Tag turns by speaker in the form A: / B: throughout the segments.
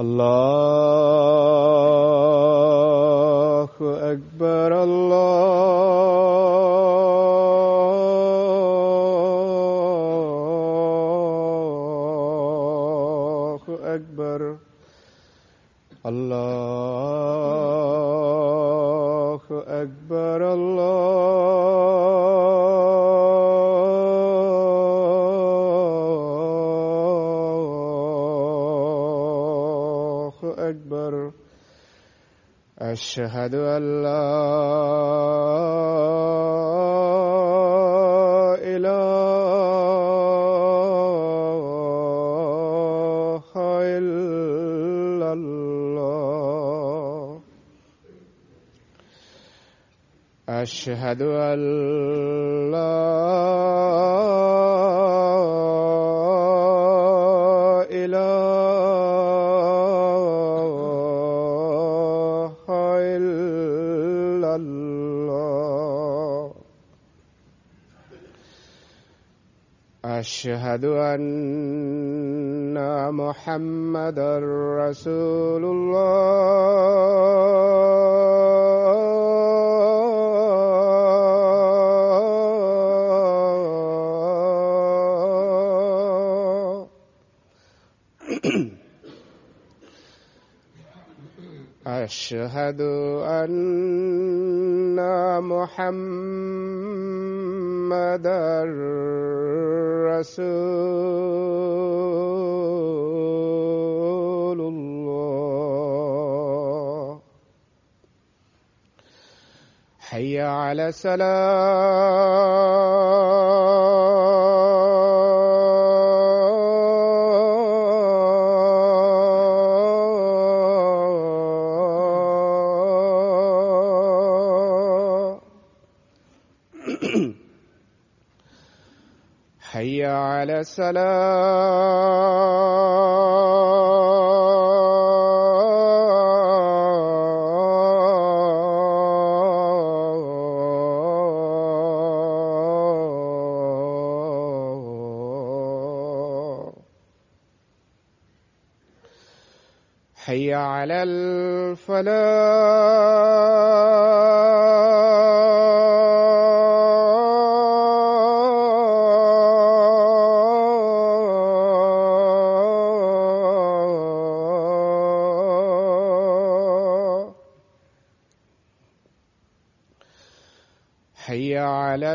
A: الله أكبر الله أكبر الله أكبر الله أكبر أشهد أن لا إله إلا الله أشهد أن لا إله إلا الله أشهد أن محمدا رسول الله أشهد أن محمدا رسول الله حي على السلام حي على السلام حي على الفلاح حي على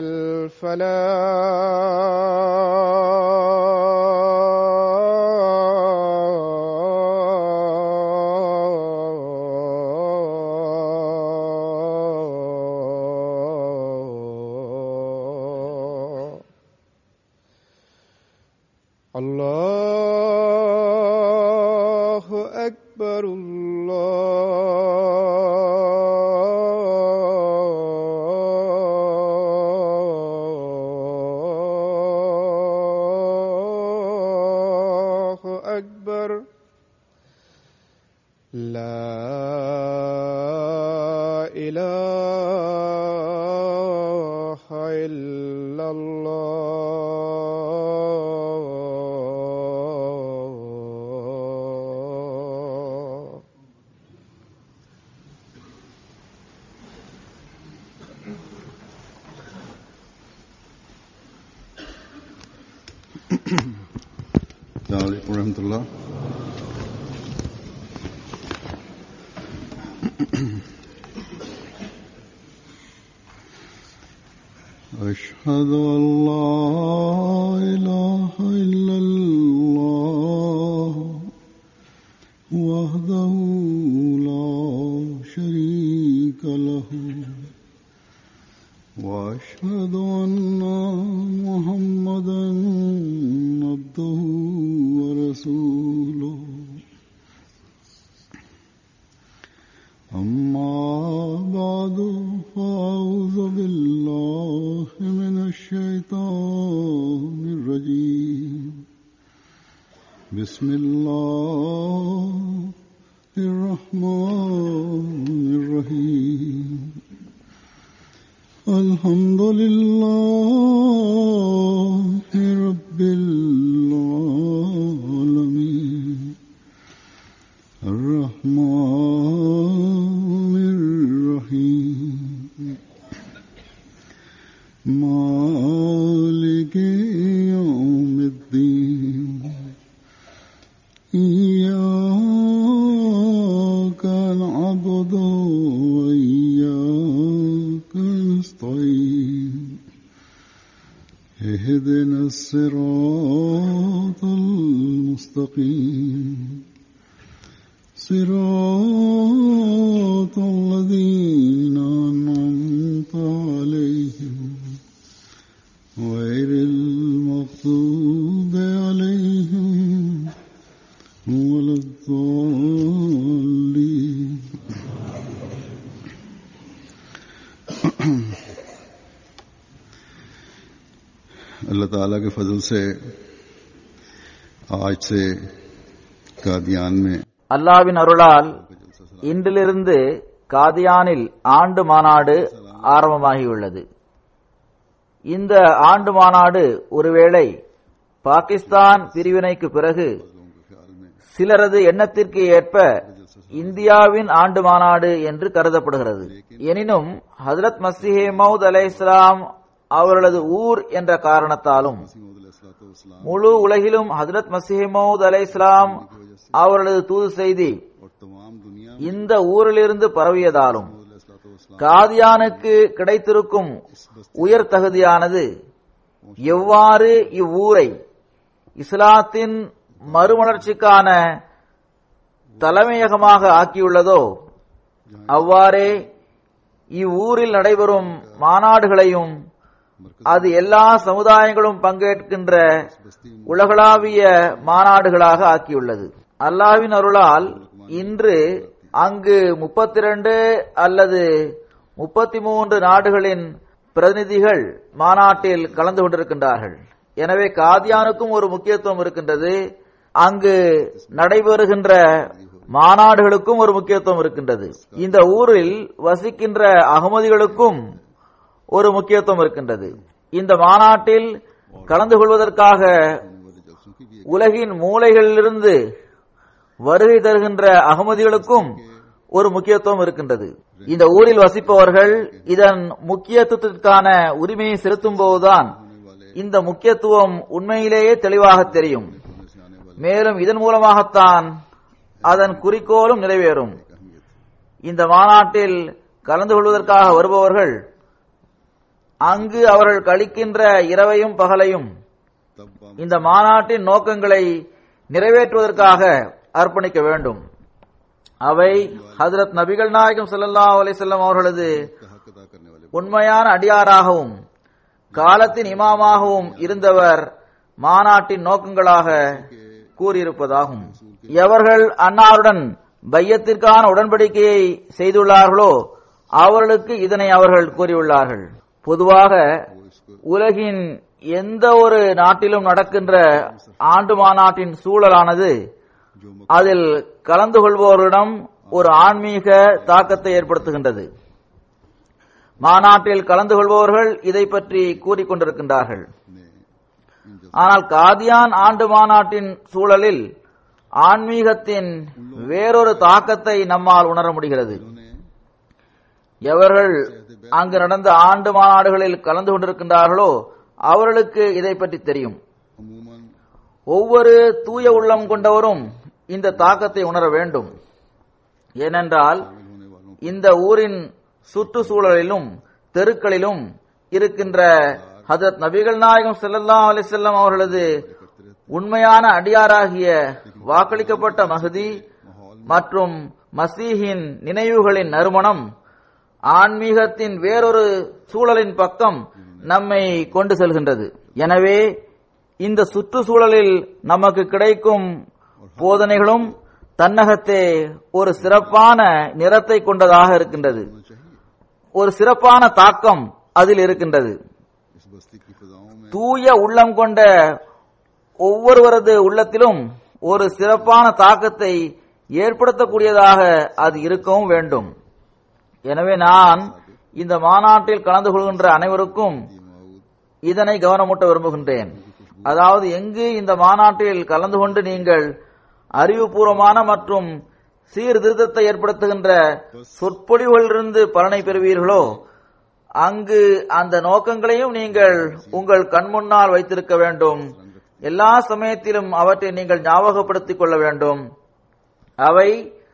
A: الفلاح الله أكبر الله أكبر لا إله إلا الله
B: السلام عليكم ورحمة الله أشهد أن لا إله إلا الله وحده لا شريك له وأشهد أن محمدا عبده ورسوله أما بعد فأعوذ بالله من الشيطان الرجيم بسم الله الرحمن الرحيم الحمد لله رب العالمين نعبد وإياك نستعين اهدنا الصراط المستقيم صراط الذين أنعمت عليهم غير المغضوب عليهم ولا الضالين अल्लाह ताला के फजल से आज से कादियान में
C: அல்லாவின் அருளால் இன்றிலிருந்து காதியானில் ஆண்டு மாநாடு ஆரம்பமாகியுள்ளது இந்த ஆண்டு மாநாடு ஒருவேளை பாகிஸ்தான் பிரிவினைக்கு பிறகு சிலரது எண்ணத்திற்கு ஏற்ப இந்தியாவின் ஆண்டு மாநாடு என்று கருதப்படுகிறது எனினும் ஹசரத் மசிஹே மவுத் அலை இஸ்லாம் அவர்களது ஊர் என்ற காரணத்தாலும் முழு உலகிலும் ஹசரத் மசிஹே மவுத் அலை இஸ்லாம் அவர்களது தூது செய்தி
B: और तमाम दुनिया
C: இந்த ஊரிலிருந்து பரவியதாலும் காதியானுக்கு கிடைத்திருக்கும் உயர் தகுதியானது எவ்வாறு இவ்வூரை இஸ்லாத்தின் மறுமலர்ச்சிக்கான தலைமையகமாக ஆக்கியுள்ளதோ அவ்வாறே இவ்வூரில் நடைபெறும் மாநாடுகளையும் அது எல்லா சமுதாயங்களும் பங்கேற்கின்ற உலகளாவிய மாநாடுகளாக ஆக்கியுள்ளது அல்லாவின் அருளால் இன்று அங்கு முப்பத்தி ரெண்டு அல்லது முப்பத்தி மூன்று நாடுகளின் பிரதிநிதிகள் மாநாட்டில் கலந்து கொண்டிருக்கின்றார்கள் எனவே காதியானுக்கும் ஒரு முக்கியத்துவம் இருக்கின்றது அங்கு நடைபெறுகின்ற மாநாடுகளுக்கும் ஒரு முக்கியத்துவம் இருக்கின்றது இந்த ஊரில் வசிக்கின்ற அகமதிகளுக்கும் ஒரு முக்கியத்துவம் இருக்கின்றது இந்த மாநாட்டில் கலந்து கொள்வதற்காக உலகின் மூலைகளிலிருந்து வருகை தருகின்ற அகமதிகளுக்கும் ஒரு முக்கியத்துவம் இருக்கின்றது இந்த ஊரில் வசிப்பவர்கள் இதன் முக்கியத்துவத்திற்கான உரிமையை செலுத்தும் போதுதான் இந்த முக்கியத்துவம் உண்மையிலேயே தெளிவாக தெரியும் மேலும் இதன் மூலமாகத்தான் அதன் குறிக்கோளும் நிறைவேறும் இந்த மாநாட்டில் கலந்து கொள்வதற்காக வருபவர்கள் அங்கு அவர்கள் கழிக்கின்ற இரவையும் பகலையும் இந்த மாநாட்டின் நோக்கங்களை நிறைவேற்றுவதற்காக அர்ப்பணிக்க வேண்டும் அவை ஹதரத் நபிகள் நாயகம் ஸல்லல்லாஹு அலைஹி வஸல்லம் அவர்களது உண்மையான அடியாராகவும் காலத்தின் இமாமாகவும் இருந்தவர் மாநாட்டின் நோக்கங்களாக கூறியிருப்பதாகும் எவர்கள் அன்னாருடன் பையத்திற்கான உடன்படிக்கையை செய்துள்ளார்களோ அவர்களுக்கு இதனை அவர்கள் கூறியுள்ளார்கள் பொதுவாக உலகின் எந்த ஒரு நாட்டிலும் நடக்கின்ற ஆண்டு மாநாட்டின் சூழலானது அதில் கலந்து கொள்பவர்களிடம் ஒரு ஆன்மீக தாக்கத்தை ஏற்படுத்துகின்றது மாநாட்டில் கலந்து கொள்பவர்கள் இதை பற்றி கூறிக்கொண்டிருக்கின்றார்கள் ஆனால் காதியான் ஆண்டு மாநாட்டின் சூழலில் ஆன்மீகத்தின் வேறொரு தாக்கத்தை நம்மால் உணர முடிகிறது எவர்கள் அங்கு நடந்த ஆண்டு மாநாடுகளில் கலந்து கொண்டிருக்கின்றார்களோ அவர்களுக்கு இதை பற்றி தெரியும்
B: अमूमन
C: ஒவ்வொரு தூய உள்ளம் கொண்டவரும் இந்த தாக்கத்தை உணர வேண்டும் ஏனென்றால்
B: होने वालों
C: இந்த ஊரின் சுற்றுச்சூழலிலும் தெருக்களிலும் இருக்கின்ற ஹதரத் நபிகள் நாயகம் ஸல்லல்லாஹு அலைஹி வஸல்லம் அவர்களது உண்மையான அடியாராகிய வாக்களிக்கப்பட்ட மஹதி மற்றும் மசீஹின் நினைவுகளின் நறுமணம் ஆன்மீகத்தின் வேறொரு சூழலின் பக்கம் நம்மை கொண்டு செல்கின்றது எனவே இந்த சுற்றுச்சூழலில் நமக்கு கிடைக்கும் போதனைகளும் தன்னகத்தே ஒரு சிறப்பான நிறத்தை கொண்டதாக இருக்கின்றது ஒரு சிறப்பான தாக்கம் அதில் இருக்கின்றது
B: इस बस्ती की फिजाओं में
C: தூய உள்ளம் கொண்ட ஒவ்வொருவரது உள்ளத்திலும் ஒரு சிறப்பான தாக்கத்தை ஏற்படுத்தக்கூடியதாக அது இருக்கவும் வேண்டும் எனவே நான் இந்த மாநாட்டில் கலந்து கொள்கின்ற அனைவருக்கும் இதனை கவனமூட்ட விரும்புகின்றேன் அதாவது எங்கு இந்த மாநாட்டில் கலந்து கொண்டு நீங்கள் அறிவுபூர்வமான மற்றும் சீர்திருத்தத்தை ஏற்படுத்துகின்ற சொற்பொழிவுகளிலிருந்து பலனை பெறுவீர்களோ அங்கு அந்த நோக்கங்களையும் நீங்கள் உங்கள் கண்முன்னால் வைத்திருக்க வேண்டும் எல்லா சமயத்திலும் அவற்றை நீங்கள் ஞாபகப்படுத்திக் கொள்ள வேண்டும் அவை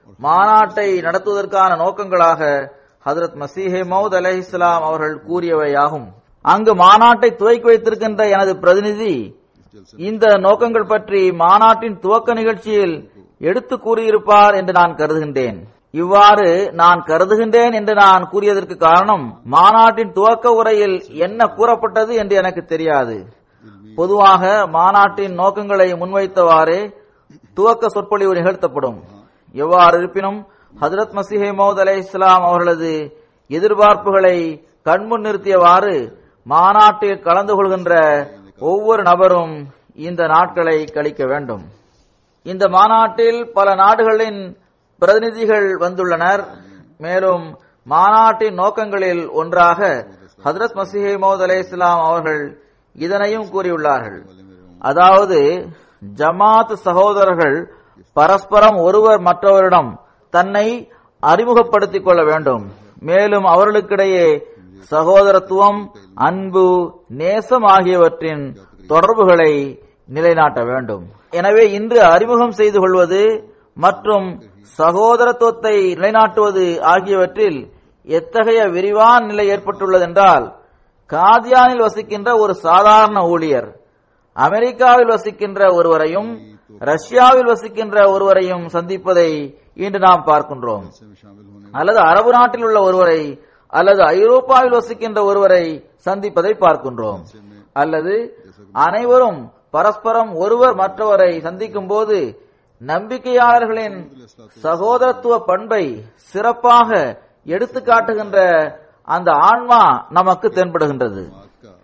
C: மாநாட்டை நடத்துவதற்கான நோக்கங்களாக ஹதரத் மசீஹே மௌத் அலைஹிஸ்ஸலாம் அவர்கள் கூறியவையாகும் அங்கு மாநாட்டை துவக்கி வைத்திருக்கின்ற எனது பிரதிநிதி இந்த நோக்கங்கள் பற்றி மாநாட்டின் துவக்க நிகழ்ச்சியில் எடுத்து கூறியிருப்பார் என்று நான் கருதுகின்றேன் இவ்வாறு நான் கருதுகின்றேன் என்று நான் கூறியதற்கு காரணம் மாநாட்டின் துவக்க உரையில் என்ன கூறப்பட்டது என்று எனக்கு தெரியாது பொதுவாக மாநாட்டின் நோக்கங்களை முன்வைத்தவாறே துவக்க சொற்பொழிவு நிகழ்த்தப்படும் எவ்வாறு இருப்பினும் ஹஜரத் மசிஹே மௌத் அலை இஸ்லாம் அவர்களது எதிர்பார்ப்புகளை கண்முன் நிறுத்தியவாறு மாநாட்டில் கலந்து கொள்கின்ற ஒவ்வொரு நபரும் இந்த நாட்களை கழிக்க வேண்டும் இந்த மாநாட்டில் பல நாடுகளின் பிரதிநிதிகள் வந்துள்ளனர் மேலும் மாநாட்டின் நோக்கங்களில் ஒன்றாக ஹஜரத் மசிஹே மௌத் அலை இஸ்லாம் அவர்கள் இதனையும் கூறியுள்ளார்கள் அதாவது ஜமாத் சகோதரர்கள் பரஸ்பரம் ஒருவர் மற்றவரிடம் தன்னை அறிமுகப்படுத்திக் கொள்ள வேண்டும் மேலும் அவர்களுக்கிடையே சகோதரத்துவம் அன்பு நேசம் ஆகியவற்றின் தொடர்புகளை நிலைநாட்ட வேண்டும் எனவே இன்று அறிமுகம் செய்து கொள்வது மற்றும் சகோதரத்துவத்தை நிலைநாட்டுவது ஆகியவற்றில் எத்தகைய விரிவான நிலை ஏற்பட்டுள்ளதென்றால் காதியானில் வசிக்கின்ற ஒரு சாதாரண ஊழியர் அமெரிக்காவில் வசிக்கின்ற ஒருவரையும் ரஷ்யாவில் வசிக்கின்ற ஒருவரையும் சந்திப்பதை இன்று நாம் பார்க்கின்றோம்
B: में शामिल होने
C: அல்லது அரபு நாட்டில் உள்ள ஒருவரை அல்லது ஐரோப்பாவில் வசிக்கின்ற ஒருவரை சந்திப்பதை பார்க்கின்றோம் அல்லது அனைவரும் பரஸ்பரம் ஒருவர் மற்றவரை சந்திக்கும் போது நம்பிக்கையாளர்களின் சகோதரத்துவ பண்பை சிறப்பாக எடுத்து காட்டுகின்ற அந்த ஆன்மா நமக்கு தென்படுகின்றது
B: बात का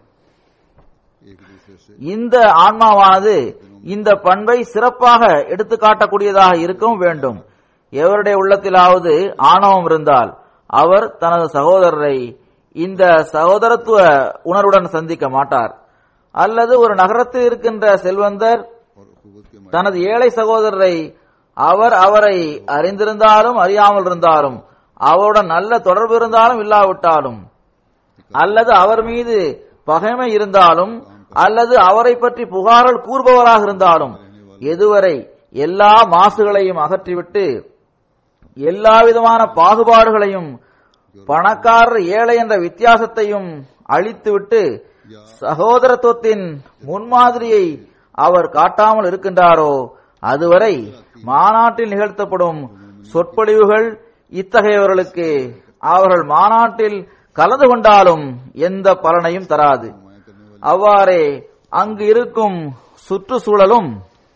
B: एक दूसरे से
C: இந்த ஆன்மாவானது இந்த பண்பை சிறப்பாக எடுத்து காட்டக்கூடியதாக இருக்கவும் வேண்டும் எவருடைய உள்ளத்திலாவது ஆணவம் இருந்தால் அவர் தனது சகோதரரை இந்த சகோதரத்துவ உணர்வுடன் சந்திக்க மாட்டார் அல்லது ஒரு நகரத்தில் இருக்கின்ற செல்வந்தர்
B: और कुवत के
C: தனது ஏழை சகோதரரை அவர் அவரை அறிந்திருந்தாலும் அறியாமல் இருந்தாலும் அவருடன் நல்ல தொடர்பு இருந்தாலும் இல்லாவிட்டாலும் அல்லது அவர் மீது பகைமை இருந்தாலும் அல்லது அவரை பற்றி புகார்கள் கூறுபவராக இருந்தாலும் எதுவரை எல்லா மாசுகளையும் அகற்றிவிட்டு எல்லா விதமான பாகுபாடுகளையும் பணக்காரர் ஏழை என்ற வித்தியாசத்தையும் அழித்துவிட்டு சகோதரத்துவத்தின் முன்மாதிரியை அவர் காட்டாமல் இருக்கின்றாரோ அதுவரை மாநாட்டில் நிகழ்த்தப்படும் சொற்பொழிவுகள் இத்தகையவர்களுக்கு அவர்கள் மாநாட்டில் கலந்து கொண்டாலும் எந்த பலனையும் தராது அவ்வாறே அங்கு இருக்கும் சுற்றுச்சூழலும்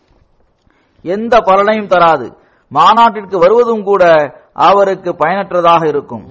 C: எந்த பலனையும் தராது மாநாட்டிற்கு வருவதும் கூட அவருக்கு பயனற்றதாக இருக்கும்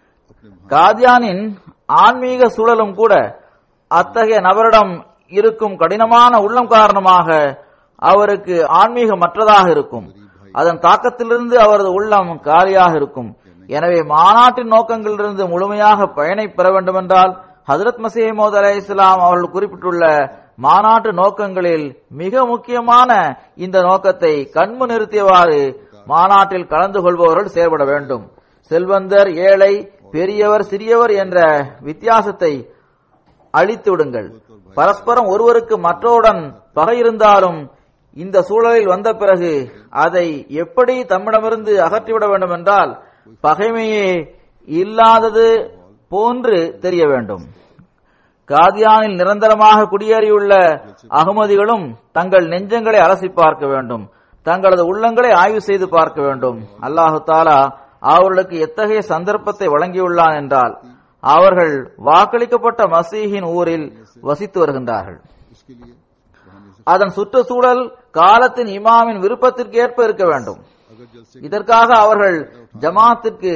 C: காதியானின் ஆன்மீக சூழலும் கூட அத்தகைய நபரிடம் இருக்கும் கடினமான உள்ளம் காரணமாக அவருக்கு ஆன்மீகமற்றதாக இருக்கும் அதன் தாக்கத்திலிருந்து அவரது உள்ளம் காலியாக இருக்கும் எனவே மாநாட்டின் நோக்கங்களிலிருந்து முழுமையாக பயனை பெற வேண்டுமென்றால் ஹஜரத் மசீமோத் அலை இஸ்லாம் அவர்கள் குறிப்பிட்டுள்ள மாநாட்டு நோக்கங்களில் மிக முக்கியமான இந்த நோக்கத்தை கண்மு நிறுத்தியவாறு மாநாட்டில் கலந்து கொள்பவர்கள் செயல்பட வேண்டும் செல்வந்தர் ஏழை பெரியவர் சிறியவர் என்ற வித்தியாசத்தை அழித்து விடுங்கள் பரஸ்பரம் ஒருவருக்கு மற்றவருடன் பகை இருந்தாலும் இந்த சூழலில் வந்த பிறகு அதை எப்படி தம்மிடமிருந்து அகற்றிவிட வேண்டும் என்றால் பகைமையே இல்லாதது போன்று தெரிய வேண்டும் காதியானில் நிரந்தரமாக குடியேறியுள்ள அகமதிகளும் தங்கள் நெஞ்சங்களை அலசி பார்க்க வேண்டும் தங்களது உள்ளங்களை ஆய்வு செய்து பார்க்க வேண்டும் அல்லாஹு தாலா அவர்களுக்கு எத்தகைய சந்தர்ப்பத்தை வழங்கியுள்ளான் என்றால் அவர்கள் வாக்களிக்கப்பட்ட மசீஹின் ஊரில் வசித்து வருகின்றார்கள்
B: उसके लिए रहने से
C: அதன் சுற்றுச்சூழல் காலத்தின் இமாமின் விருப்பத்திற்கு ஏற்ப இருக்க வேண்டும்
B: अगर जलसे
C: இதற்காக அவர்கள் ஜமாத்திற்கு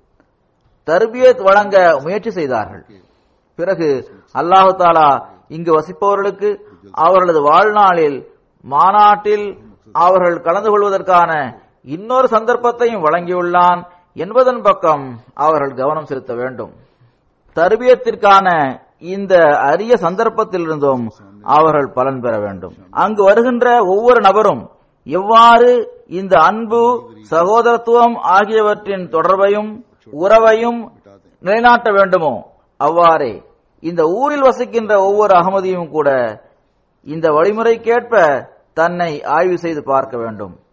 C: தர்பியத் வழங்க முயற்சி செய்தார்கள் பிறகு அல்லாஹு தாலா இங்கு வசிப்பவர்களுக்கு அவர்களது வாழ்நாளில் மாநாட்டில் அவர்கள் கலந்து கொள்வதற்கான இன்னொரு சந்தர்ப்பத்தையும் வழங்கியுள்ளான் என்பதன் பக்கம் அவர்கள் கவனம் செலுத்த வேண்டும் தர்பியத்திற்கான இந்த அரிய சந்தர்ப்பத்திலிருந்தும் அவர்கள் பலன் பெற வேண்டும் அங்கு வருகின்ற ஒவ்வொரு நபரும் எவ்வாறு இந்த அன்பு சகோதரத்துவம் ஆகியவற்றின் தொடர்பையும் உறவையும் நிலைநாட்ட வேண்டுமோ அவ்வாறே இந்த ஊரில் வசிக்கின்ற ஒவ்வொரு அகமதியும் கூட இந்த வழிமுறைக்கேற்ப தன்னை ஆய்வு செய்து பார்க்க வேண்டும்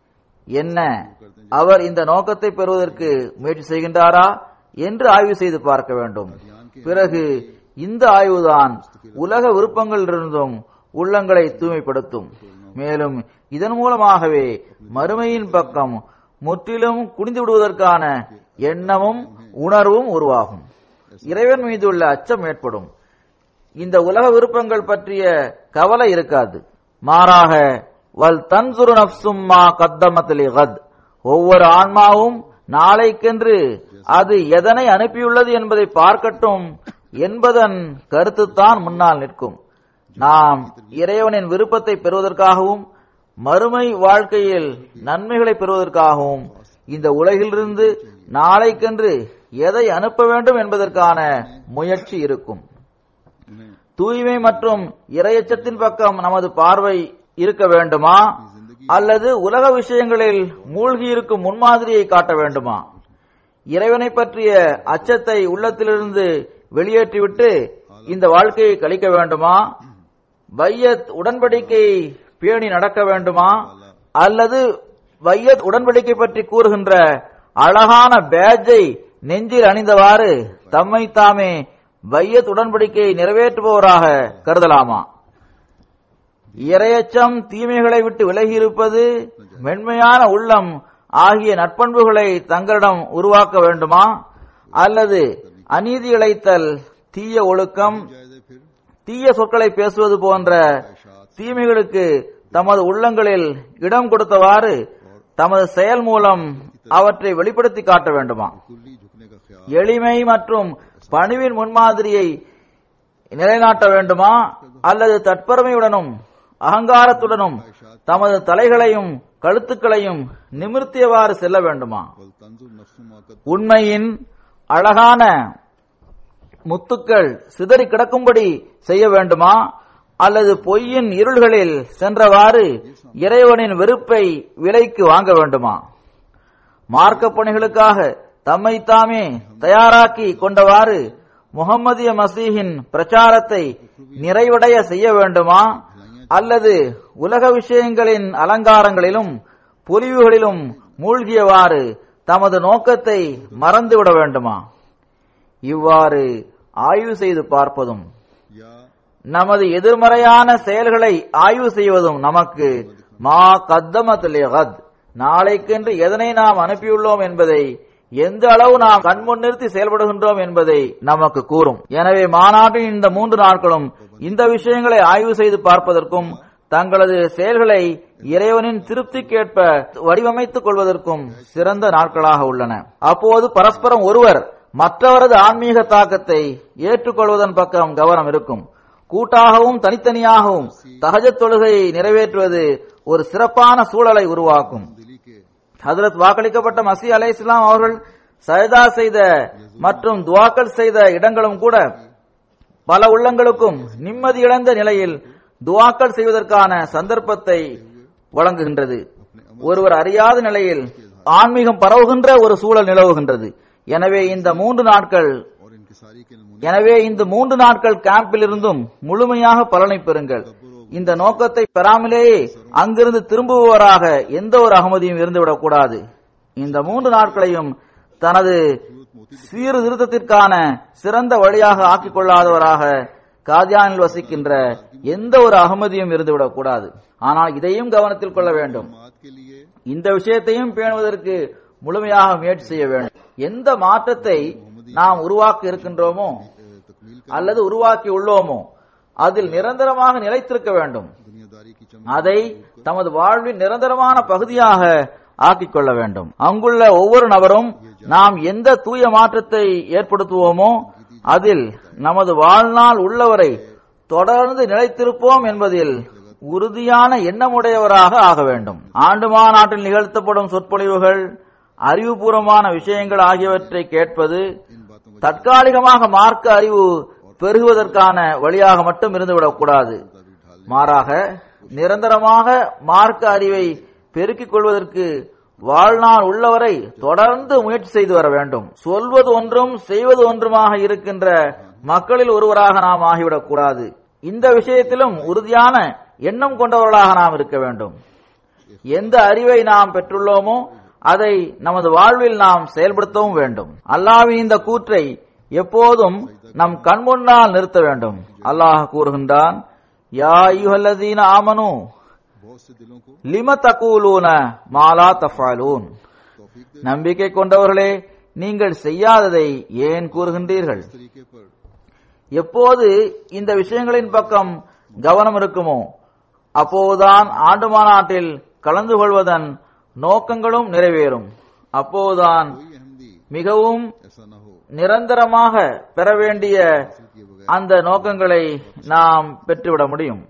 C: என்ன அவர் இந்த நோக்கத்தை பெறுவதற்கு முயற்சி செய்கின்றாரா என்று ஆய்வு செய்து பார்க்க வேண்டும் பிறகு இந்த ஆய்வுதான் உலக விருப்பங்களிலிருந்தும் உள்ளங்களை தூய்மைப்படுத்தும் மேலும் இதன் மூலமாகவே மறுமையின் பக்கம் முற்றிலும் குனிந்து விடுவதற்கான எண்ணமும் உணர்வும் உருவாகும் இறைவன் மீதுள்ள அச்சம் ஏற்படும் இந்த உலக விருப்பங்கள் பற்றிய கவலை இருக்காது மாறாக வல் தன்சுரு நப்சும்மா கத்தமத்தலி கத் ஒவ்வொரு ஆன்மாவும் நாளைக்கென்று அது எதனை அனுப்பியுள்ளது என்பதை பார்க்கட்டும் என்பதன் கருத்துத்தான் முன்னால் நிற்கும் நாம் இறைவனின் விருப்பத்தை பெறுவதற்காகவும் மறுமை வாழ்க்கையில் நன்மைகளை பெறுவதற்காகவும் இந்த உலகிலிருந்து நாளைக்கென்று எதை அனுப்ப வேண்டும் என்பதற்கான முயற்சி இருக்கும்
B: उन्हें
C: தூய்மை மற்றும் இரையச்சத்தின் பக்கம் நமது பார்வை இருக்க வேண்டுமா அல்லது உலக விஷயங்களில் மூழ்கி இருக்கும் முன்மாதிரியை காட்ட வேண்டுமா இறைவனை பற்றிய அச்சத்தை உள்ளத்திலிருந்து வெளியேற்றிவிட்டு இந்த வாழ்க்கையை கழிக்க வேண்டுமா பையத் உடன்படிக்கையை பேணி நடக்க வேண்டுமா அல்லது பையத் உடன்படிக்கை பற்றி கூறுகின்ற அழகான பேஜை நெஞ்சில் அணிந்தவாறு தம்மை தாமே பையத் உடன்படிக்கையை நிறைவேற்றுபவராக கருதலாமா இரையச்சம் தீமைகளை விட்டு விலகி இருப்பது மென்மையான உள்ளம் ஆகிய நட்பண்புகளை தங்களிடம் உருவாக்க வேண்டுமா அல்லது அநீதி இழைத்தல் தீய ஒழுக்கம்
B: जायजे फिर
C: தீய சொற்களை பேசுவது போன்ற தீமைகளுக்கு தமது உள்ளங்களில் இடம் கொடுத்தவாறு தமது செயல் மூலம் அவற்றை வெளிப்படுத்தி காட்ட வேண்டுமா
B: कुल्ली झुकने का ख्याल
C: எளிமை மற்றும் பணிவின் முன்மாதிரியை நிலைநாட்ட வேண்டுமா அல்லது தற்பெருமையுடனும் அகங்காரத்துடனும் தமது தலைகளையும் கழுத்துக்களையும் நிமிர்த்தியவாறு செல்ல வேண்டுமா
B: वल तंजुर नफ्सुमा कद
C: உண்மையின் அழகான முத்துக்கள் சிதறி கிடக்கும்படி செய்ய வேண்டுமா அல்லது பொய்யின் இருள்களில் சென்றவாறு இறைவனின் வெறுப்பை விலைக்கு வாங்க வேண்டுமா மார்க்க பணிகளுக்காக தம்மை தாமே தயாராக்கி கொண்டவாறு முகம்மதிய மசீஹின் பிரச்சாரத்தை நிறைவடைய செய்ய வேண்டுமா அல்லது உலக விஷயங்களின் அலங்காரங்களிலும் பொலிவுகளிலும் மூழ்கியவாறு தமது நோக்கத்தை மறந்துவிட வேண்டுமா இவ்வாறு ஆய்வு செய்து பார்ப்பதும்
B: या
C: நமது எதிர்மறையான செயல்களை ஆய்வு செய்வதும் நமக்கு மா கத்தமத் கத் நாளைக்கென்று எதனை நாம் அனுப்பியுள்ளோம் என்பதை எந்த அளவு நாம் கண்முன் நிறுத்தி செயல்படுகின்றோம் என்பதை நமக்கு கூறும் எனவே மாநாட்டின் இந்த மூன்று நாட்களும் இந்த விஷயங்களை ஆய்வு செய்து பார்ப்பதற்கும் தங்களது செயல்களை இறைவனின் திருப்திக்கேற்ப வடிவமைத்துக் கொள்வதற்கும் சிறந்த நாட்களாக உள்ளன அப்போது பரஸ்பரம் ஒருவர் மற்றவரது ஆன்மீக தாக்கத்தை ஏற்றுக்கொள்வதன் பக்கம் கவனம் இருக்கும் கூட்டாகவும் தனித்தனியாகவும் தகஜத் தொழுகையை நிறைவேற்றுவது ஒரு சிறப்பான சூழலை உருவாக்கும்
B: दिली के
C: ஹதரத் வாக்களிக்கப்பட்ட மசி அலை இஸ்லாம் அவர்கள் சஜதா செய்த மற்றும் துவாக்கள் செய்த இடங்களும் கூட பல உள்ளங்களுக்கும் நிம்மதி இழந்த நிலையில் துவாக்கள் செய்வதற்கான சந்தர்ப்பத்தை வழங்குகின்றது ஒருவர் அறியாத நிலையில் ஆன்மீகம் பரவுகின்ற ஒரு சூழல் நிலவுகின்றது எனவே இந்த மூன்று நாட்கள்
B: और इनकी सारी के नमूने
C: எனவே இந்த மூன்று நாட்கள் கேம்பில் இருந்தும் முழுமையாக பலனை பெறுங்கள் இந்த நோக்கத்தை பெறாமலேயே அங்கிருந்து திரும்புபவராக எந்த ஒரு அகமதியும் இருந்துவிடக் கூடாது இந்த மூன்று நாட்களையும் தனது சீர்திருத்தத்திற்கான சிறந்த வழியாக ஆக்கிக் கொள்ளாதவராக காதியானில் வசிக்கின்ற எந்த ஒரு அகமதியும் இருந்துவிடக் கூடாது ஆனால் இதையும் கவனத்தில் கொள்ள வேண்டும்
B: जमात के लिए
C: இந்த விஷயத்தையும் பேணுவதற்கு முழுமையாக முயற்சி செய்ய வேண்டும் எந்த மாற்றத்தை நாம் உருவாக்க இருக்கின்றோமோ
B: तकमील
C: அல்லது உருவாக்கி உள்ளோமோ அதில் நிரந்தரமாக நிலைத்திருக்க வேண்டும்
B: दुनियादारी की चमक
C: அதை தமது வாழ்வின் நிரந்தரமான பகுதியாக ஆக்கிக் கொள்ள வேண்டும் அங்குள்ள ஒவ்வொரு நபரும் நாம் எந்த தூய மாற்றத்தை ஏற்படுத்துவோமோ அதில் நமது வாழ்நாள் உள்ளவரை தொடர்ந்து நிலைத்திருப்போம் என்பதில் உறுதியான எண்ணமுடையவராக ஆக வேண்டும் ஆண்டு மாநாட்டில் நிகழ்த்தப்படும் சொற்பொழிவுகள் அறிவுபூர்வமான விஷயங்கள் ஆகியவற்றை கேட்பது
B: इन बातों को
C: தற்காலிகமாக மார்க்க அறிவு பெருகுவதற்கான வழியாக மட்டும் இருந்துவிடக்கூடாது மாறாக நிரந்தரமாக மார்க்க அறிவை பெருக்கிக் கொள்வதற்கு வாழ்நாள் உள்ளவரை தொடர்ந்து முயற்சி செய்து வர வேண்டும் சொல்வது ஒன்றும் செய்வது ஒன்றுமாக இருக்கின்ற மக்களில் ஒருவராக நாம் ஆகிவிடக் கூடாது இந்த விஷயத்திலும் உறுதியான எண்ணம் கொண்டவர்களாக நாம் இருக்க வேண்டும் எந்த அறிவை நாம் பெற்றுள்ளோமோ அதை நமது வாழ்வில் நாம் செயல்படுத்தவும் வேண்டும் அல்லாஹ்வின் இந்த கூற்றை எப்போதும் நம் கண் முன்னால் நிறுத்த வேண்டும் அல்லாஹ் கூறுகின்றான் யா யுஹல்லதீன ஆமனு
B: बहुत से दिलों को
C: லிம தகூலூன மாலா தஃபாலூன்
B: तौफीक दे
C: நம்பிக்கை கொண்டவர்களே நீங்கள் செய்யாததை ஏன் கூறுகின்றீர்கள்
B: इस तरीके पर
C: எப்போது இந்த விஷயங்களின் பக்கம் கவனம் இருக்குமோ அப்போதுதான் ஆண்டு மாநாட்டில் கலந்து கொள்வதன் நோக்கங்களும் நிறைவேறும் அப்போதுதான்
B: कोई अहमदी
C: மிகவும்
B: ऐसा न हो
C: நிரந்தரமாக பெற வேண்டிய
B: हासिल किए बगैर
C: அந்த நோக்கங்களை நாம் பெற்றுவிட முடியும்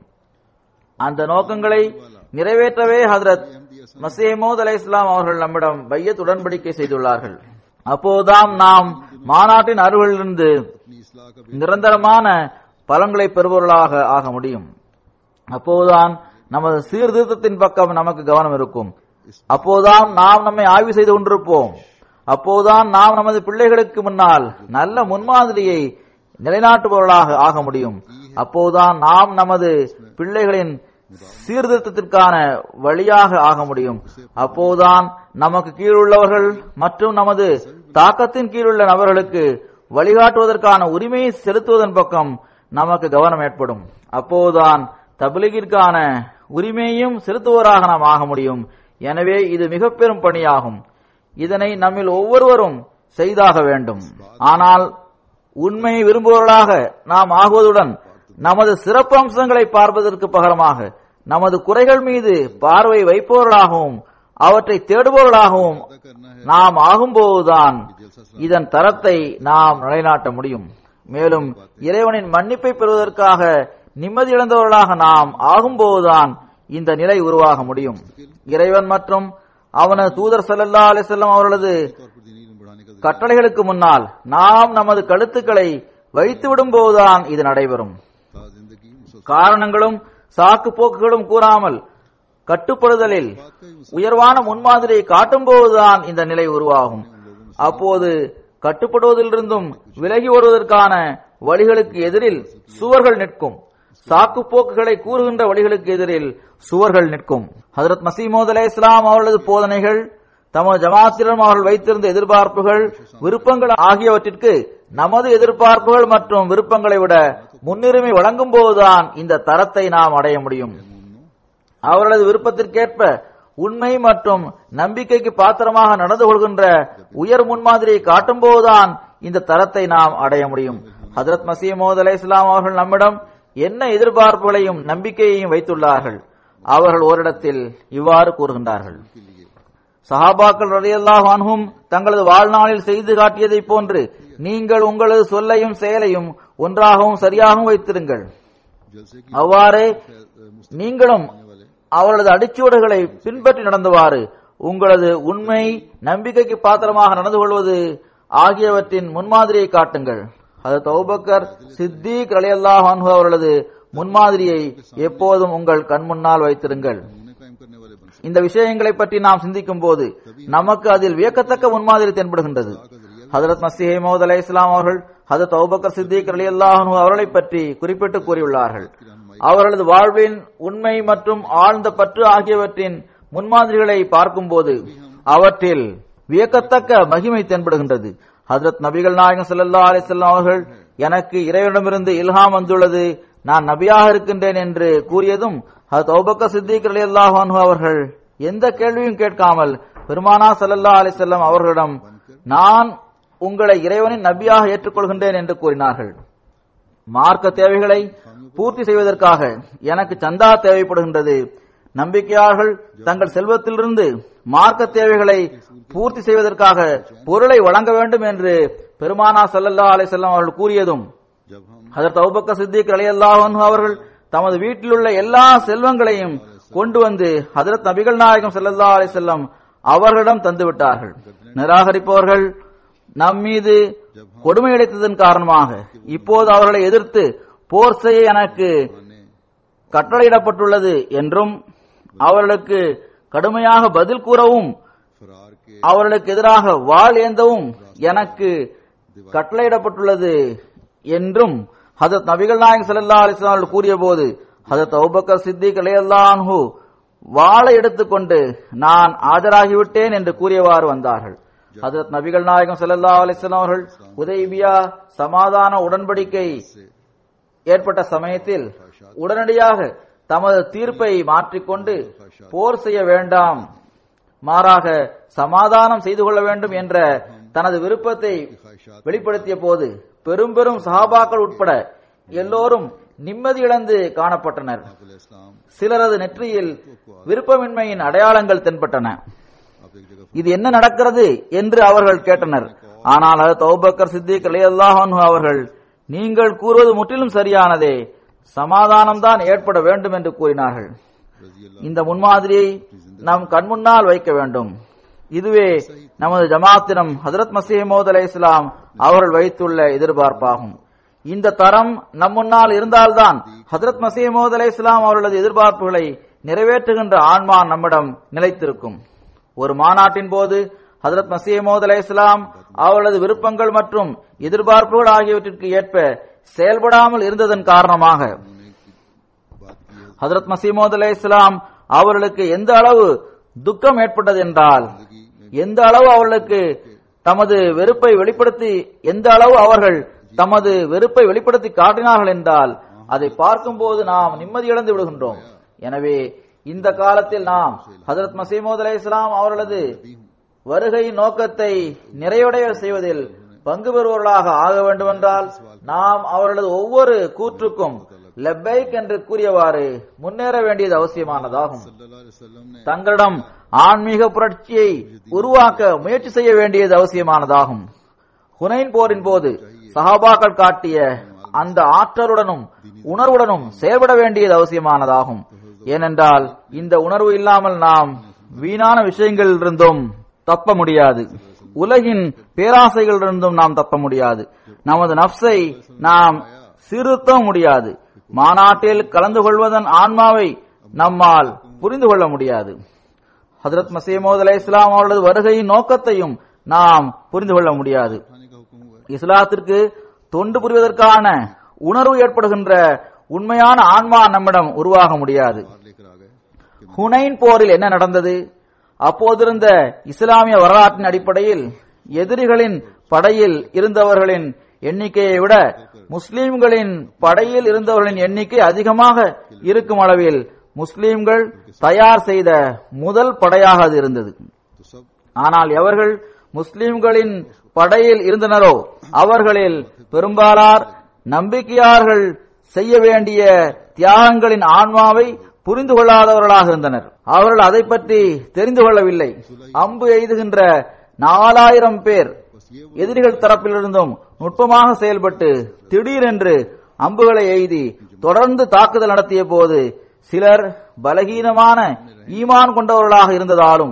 C: அந்த நோக்கங்களை நிறைவேற்றவே ஹதரத் மசீமூத் அலை இஸ்லாம் அவர்கள் நம்மிடம் பையத் உடன்படிக்கை செய்துள்ளார்கள் அப்போதுதான் நாம் மாநாட்டின் அருகிலிருந்து
B: अपनी इसलाह का
C: நிரந்தரமான பலன்களை பெறுபவர்களாக ஆக முடியும் அப்போதுதான் நமது சீர்திருத்தத்தின் பக்கம் நமக்கு கவனம் இருக்கும் அப்போதுதான் நாம் நம்மை ஆய்வு செய்து கொண்டிருப்போம் அப்போதுதான் நாம் நமது பிள்ளைகளுக்கு முன்னால் நல்ல முன்மாதிரியை நிலைநாட்டுபவர்களாக ஆக முடியும் அப்போதுதான் நாம் நமது பிள்ளைகளின் சீர்திருத்தத்திற்கான வழியாக ஆக முடியும் அப்போதுதான் நமக்கு கீழுள்ளவர்கள் மற்றும் நமது தாக்கத்தின் கீழுள்ள நபர்களுக்கு வழிகாட்டுவதற்கான உரிமையை செலுத்துவதன் பக்கம் நமக்கு கவனம் ஏற்படும் அப்போதுதான் தபிலிகிற்கான உரிமையையும் செலுத்துவோராக நாம் ஆக முடியும் எனவே இது மிக பெரும் பணியாகும் இதனை நம்மில் ஒவ்வொருவரும் செய்தாக வேண்டும் ஆனால் உண்மையை விரும்புபவர்களாக நாம் ஆகுவதுடன் நமது சிறப்பு அம்சங்களை பார்ப்பதற்கு பகரமாக நமது குறைகள் மீது பார்வை வைப்பவர்களாகவும் அவற்றை தேடுபவர்களாகவும்
B: अदा करना है
C: நாம் ஆகும்போதுதான் இதன் தரத்தை நாம் நிலைநாட்ட முடியும் மேலும் இறைவனின் மன்னிப்பை பெறுவதற்காக நிம்மதி இழந்தவர்களாக நாம் ஆகும்போதுதான் இந்த நிலை உருவாக முடியும் இறைவன் மற்றும் அவனது தூதர் ஸல்லல்லாஹு அலைஹி வஸல்லம் அவர்களது
B: तौर पर दीनी इल्म बढ़ाने का
C: கட்டளைகளுக்கு முன்னால் நாம் நமது கழுத்துக்களை வைத்துவிடும் போதுதான் இது நடைபெறும்
B: था जिंदगी मुसलसल
C: காரணங்களும் சாக்கு போக்குகளும் கூறாமல் கட்டுப்படுதலில்
B: बात का ही
C: உயர்வான முன்மாதிரியை காட்டும் போதுதான் இந்த நிலை உருவாகும் அப்போது கட்டுப்படுவதிலிருந்தும் விலகி வருவதற்கான வழிகளுக்கு எதிரில் சுவர்கள் நிற்கும் சாக்கு போக்குகளை கூறுகின்ற வழிகளுக்கு எதிரில் சுவர்கள் நிற்கும் ஹதரத் மசீமோத் அலை இஸ்லாம் அவர்களது போதனைகள் தமது ஜமாத்திலும் அவர்கள் வைத்திருந்த எதிர்பார்ப்புகள் விருப்பங்கள் ஆகியவற்றிற்கு நமது எதிர்பார்ப்புகள் மற்றும் விருப்பங்களை விட முன்னுரிமை வழங்கும் போதுதான் இந்த தரத்தை நாம் அடைய முடியும் அவர்களது விருப்பத்திற்கேற்ப உண்மை மற்றும் நம்பிக்கைக்கு பாத்திரமாக நடந்து கொள்கின்ற உயர் முன்மாதிரியை காட்டும் போதுதான் இந்த தரத்தை நாம் அடைய முடியும் ஹதரத் மசீமோத் அலை இஸ்லாம் அவர்கள் நம்மிடம் என்ன எதிர்பார்ப்புகளையும் நம்பிக்கையையும் வைத்துள்ளார்கள் அவர்கள் ஓரிடத்தில் இவ்வாறு கூறுகின்றார்கள்
B: के लिए
C: சஹாபாக்கள் ரலியல்லாஹு அன்ஹும் தங்களது வாழ்நாளில் செய்து காட்டியதைப் போன்று நீங்கள் உங்களது சொல்லையும் செயலையும் ஒன்றாகவும் சரியாகவும் வைத்திருங்கள்
B: जलसे की
C: அவ்வாறே
B: मुस्त
C: நீங்களும்
B: वाले
C: அவர்களது அடிச்சுவடுகளை பின்பற்றி நடந்துவாறு உங்களது உண்மை நம்பிக்கைக்கு பாத்திரமாக நடந்து கொள்வது ஆகியவற்றின் முன்மாதிரியை காட்டுங்கள் அது தௌபக்கர் சித்திக் ரலியல்லாஹு அன்ஹு அவர்களது முன்மாதிரியை எப்போதும் உங்கள் கண் முன்னால் வைத்திருங்கள்
B: नमूने कायम करने वाले बन सकते
C: இந்த விஷயங்களை பற்றி நாம் சிந்திக்கும் போது நமக்கு அதில் வியக்கத்தக்க முன்மாதிரி தென்படுகின்றது ஹதரத் மசீஹ் மௌத் அலை இஸ்லாம் அவர்கள் ஹதரத் அபூபக்கர் சித்திக் ரலியல்லாஹு அன்ஹு அவர்களை பற்றி குறிப்பிட்டு கூறியுள்ளார்கள் அவர்களது வாழ்வின் உண்மை மற்றும் ஆழ்ந்த பற்று ஆகியவற்றின் முன்மாதிரிகளை பார்க்கும்போது அவற்றில் வியக்கத்தக்க மகிமை தென்படுகின்றது ஹதரத் நபிகள் நாயகம் ஸல்லல்லாஹு அலைஹி வஸல்லம் அவர்கள் எனக்கு இறைவனிடமிருந்து இல்ஹாம் வந்துள்ளது நான் நபியாக இருக்கின்றேன் என்று கூறியதும் ஹதரத் அபூபக்கர் சித்திக் ரலியல்லாஹு அன்ஹு அவர்கள் எந்த கேள்வியும் கேட்காமல் பெருமானா ஸல்லல்லாஹு அலைஹி வஸல்லம் அவர்களிடம் நான் உங்களை இறைவனின் நபியாக ஏற்றுக்கொள்கின்றேன் என்று கூறினார்கள் மார்க்க தேவைகளை பூர்த்தி செய்வதற்காக எனக்கு சந்தா தேவைப்படுகின்றது நம்பிக்கையாளர்கள் தங்கள் செல்வத்திலிருந்து மார்க்க தேவைகளை பூர்த்தி செய்வதற்காக பொருளை வழங்க வேண்டும் என்று பெருமானா ஸல்லல்லாஹு அலைஹி வஸல்லம் அவர்கள் கூறியதும்
B: जब हम
C: ஹதரத் அபூபக்கர் சித்திக் ரலியல்லாஹு அன்ஹு அவர்கள் தமது வீட்டில் உள்ள எல்லா செல்வங்களையும் கொண்டு வந்து ஹதரத் நபிகள் நாயகம் ஸல்லல்லாஹு அலைஹி வஸல்லம் அவர்களிடம் தந்து விட்டார்கள் நிராகரிப்பவர்கள் நம் மீது கொடுமை இழைத்ததன் காரணமாக இப்போது அவர்களை எதிர்த்து போர் செய்ய எனக்கு
B: ने
C: கட்டளையிடப்பட்டுள்ளது என்றும் அவர்களுக்கு கடுமையாக பதில் கூறவும்
B: फरार के
C: அவர்களுக்கு எதிராக வாள் ஏந்தவும் எனக்கு கட்டளையிடப்பட்டுள்ளது என்றும் ஹதரத் நபிகள் நாயகம் ஸல்லல்லாஹு அலைஹி வஸல்லம் அவர்கள் கூறிய போது ஹதரத் அபூபக்கர் சித்திக் ரலியல்லாஹு அன்ஹு வாளை எடுத்துக்கொண்டு நான் ஆஜராகிவிட்டேன் என்று கூறியவாறு வந்தார்கள் ஹஜரத் நபிகள் நாயகம் ஸல்லல்லாஹு அலைஹி வஸல்லம் அவர்கள் உதைபியா சமாதான உடன்படிக்கை ஏற்பட்ட சமயத்தில் உடனடியாக தமது தீர்ப்பை மாற்றிக்கொண்டு போர் செய்ய வேண்டாம் மாறாக சமாதானம் செய்து கொள்ள வேண்டும் என்ற தனது விருப்பத்தை வெளிப்படுத்திய போது பெரும் பெரும் சஹாபாக்கள் உட்பட எல்லோரும் நிம்மதி இழந்து காணப்பட்டனர்
B: इस्लाम
C: சிலரது நெற்றியில் விருப்பமின்மையின் அடையாளங்கள் தென்பட்டன
B: आप एक जगह
C: இது என்ன நடக்கிறது என்று அவர்கள் கேட்டனர் ஆனால் அது தௌபக்கர் சித்திக் ரலியல்லாஹு அன்ஹு அவர்கள் நீங்கள் கூறுவது முற்றிலும் சரியானதே சமாதானம்தான் ஏற்பட வேண்டும் என்று கூறினார்கள்
B: रजी अल्लाह
C: இந்த முன்மாதிரியை நம் கண்முன்னால் வைக்க வேண்டும் இதுவே நமது ஜமாத்தினம் ஹஜரத் மசீமோத் அலை இஸ்லாம் அவர்கள் வைத்துள்ள எதிர்பார்ப்பாகும் இந்த தரம் நம் முன்னால் இருந்தால்தான் ஹஜரத் மசீமோத் அலை இஸ்லாம் அவர்களது எதிர்பார்ப்புகளை நிறைவேற்றுகின்ற ஆன்மா நம்மிடம் நிலைத்திருக்கும் ஒரு மாநாட்டின் போது ஹஜரத் மசீமோத் அலை இஸ்லாம் அவர்களது விருப்பங்கள் மற்றும் எதிர்பார்ப்புகள் ஆகியவற்றிற்கு ஏற்ப செயல்படாமல் இருந்ததன் காரணமாக
B: उन्होंने की बात की है
C: ஹஜரத் மசீமோத் அலை இஸ்லாம் அவர்களுக்கு எந்த அளவு துக்கம் ஏற்பட்டது என்றால் எந்த அளவு அவர்களுக்கு தமது வெறுப்பை வெளிப்படுத்தி எந்த அளவு அவர்கள் தமது வெறுப்பை வெளிப்படுத்தி காட்டினார்கள் என்றால் அதை பார்க்கும்போது நாம் நிம்மதி இழந்து விடுகின்றோம் எனவே இந்த காலத்தில் நாம் ஹஜரத் மசீமோத் அலை இஸ்லாம் அவர்களது வருகை நோக்கத்தை நிறைவடைய செய்வதில் பங்கு பெறுபவர்களாக ஆக வேண்டுமென்றால் நாம் அவர்களது ஒவ்வொரு கூற்றுக்கும் லெப்பைக் என்று கூறியவாறு முன்னேற வேண்டியது அவசியமானதாகும்
B: सल्लल्लाहु अलैहि वसल्लम ने
C: தங்களிடம் ஆன்மீக புரட்சியை உருவாக்க முயற்சி செய்ய வேண்டியது அவசியமானதாகும் ஹுனைன் போரின் போது சஹாபாக்கள் காட்டிய அந்த ஆற்றலுடனும் உணர்வுடனும் செயல்பட வேண்டியது அவசியமானதாகும் ஏனென்றால் இந்த உணர்வு இல்லாமல் நாம் வீணான விஷயங்களிலிருந்தும் தப்ப முடியாது உலகின் பேராசைகளிலிருந்தும் நாம் தப்ப முடியாது நமது நப்சை நாம் சீர்திருத்த முடியாது மாநாட்டில் கலந்து கொள்வதன் ஆன்மாவை நம்மால் புரிந்து கொள்ள முடியாது ஹஜரத் மசீமோத் அலை இஸ்லாம் அவர்களது வருகையின் நோக்கத்தையும் நாம் புரிந்து கொள்ள முடியாது
B: खाने का हुक्म हुआ है
C: இஸ்லாத்திற்கு தொண்டு புரிவதற்கான உணர்வு ஏற்படுகின்ற உண்மையான ஆன்மா நம்மிடம் உருவாக முடியாது
B: बाहर लेकर आ गए कि
C: ஹுனைன் போரில் என்ன நடந்தது அப்போதிருந்த இஸ்லாமிய வரலாற்றின் அடிப்படையில் எதிரிகளின் படையில் இருந்தவர்களின் எண்ணிக்கையை விட முஸ்லிம்களின் படையில் இருந்தவர்களின் எண்ணிக்கை அதிகமாக இருக்கும் அளவில் முஸ்லிம்கள் தயார் செய்த முதல் படையாக அது இருந்தது
B: तो सब
C: ஆனால் எவர்கள் முஸ்லிம்களின் படையில் இருந்தனரோ அவர்களில் பெரும்பாலார் நம்பிக்கையார்கள் செய்ய வேண்டிய தியாகங்களின் ஆன்மாவை புரிந்து கொள்ளாதவர்களாக இருந்தனர் அவர்கள் அதை பற்றி தெரிந்து கொள்ளவில்லை அம்பு எய்துகின்ற நாலாயிரம் பேர் எதிரிகள் தரப்பிலிருந்தும் நுட்பமாக செயல்பட்டு திடீரென்று அம்புகளை எய்தி தொடர்ந்து தாக்குதல் நடத்திய போது சிலர் பலகீனமான ஈமான் கொண்டவர்களாக இருந்ததாலும்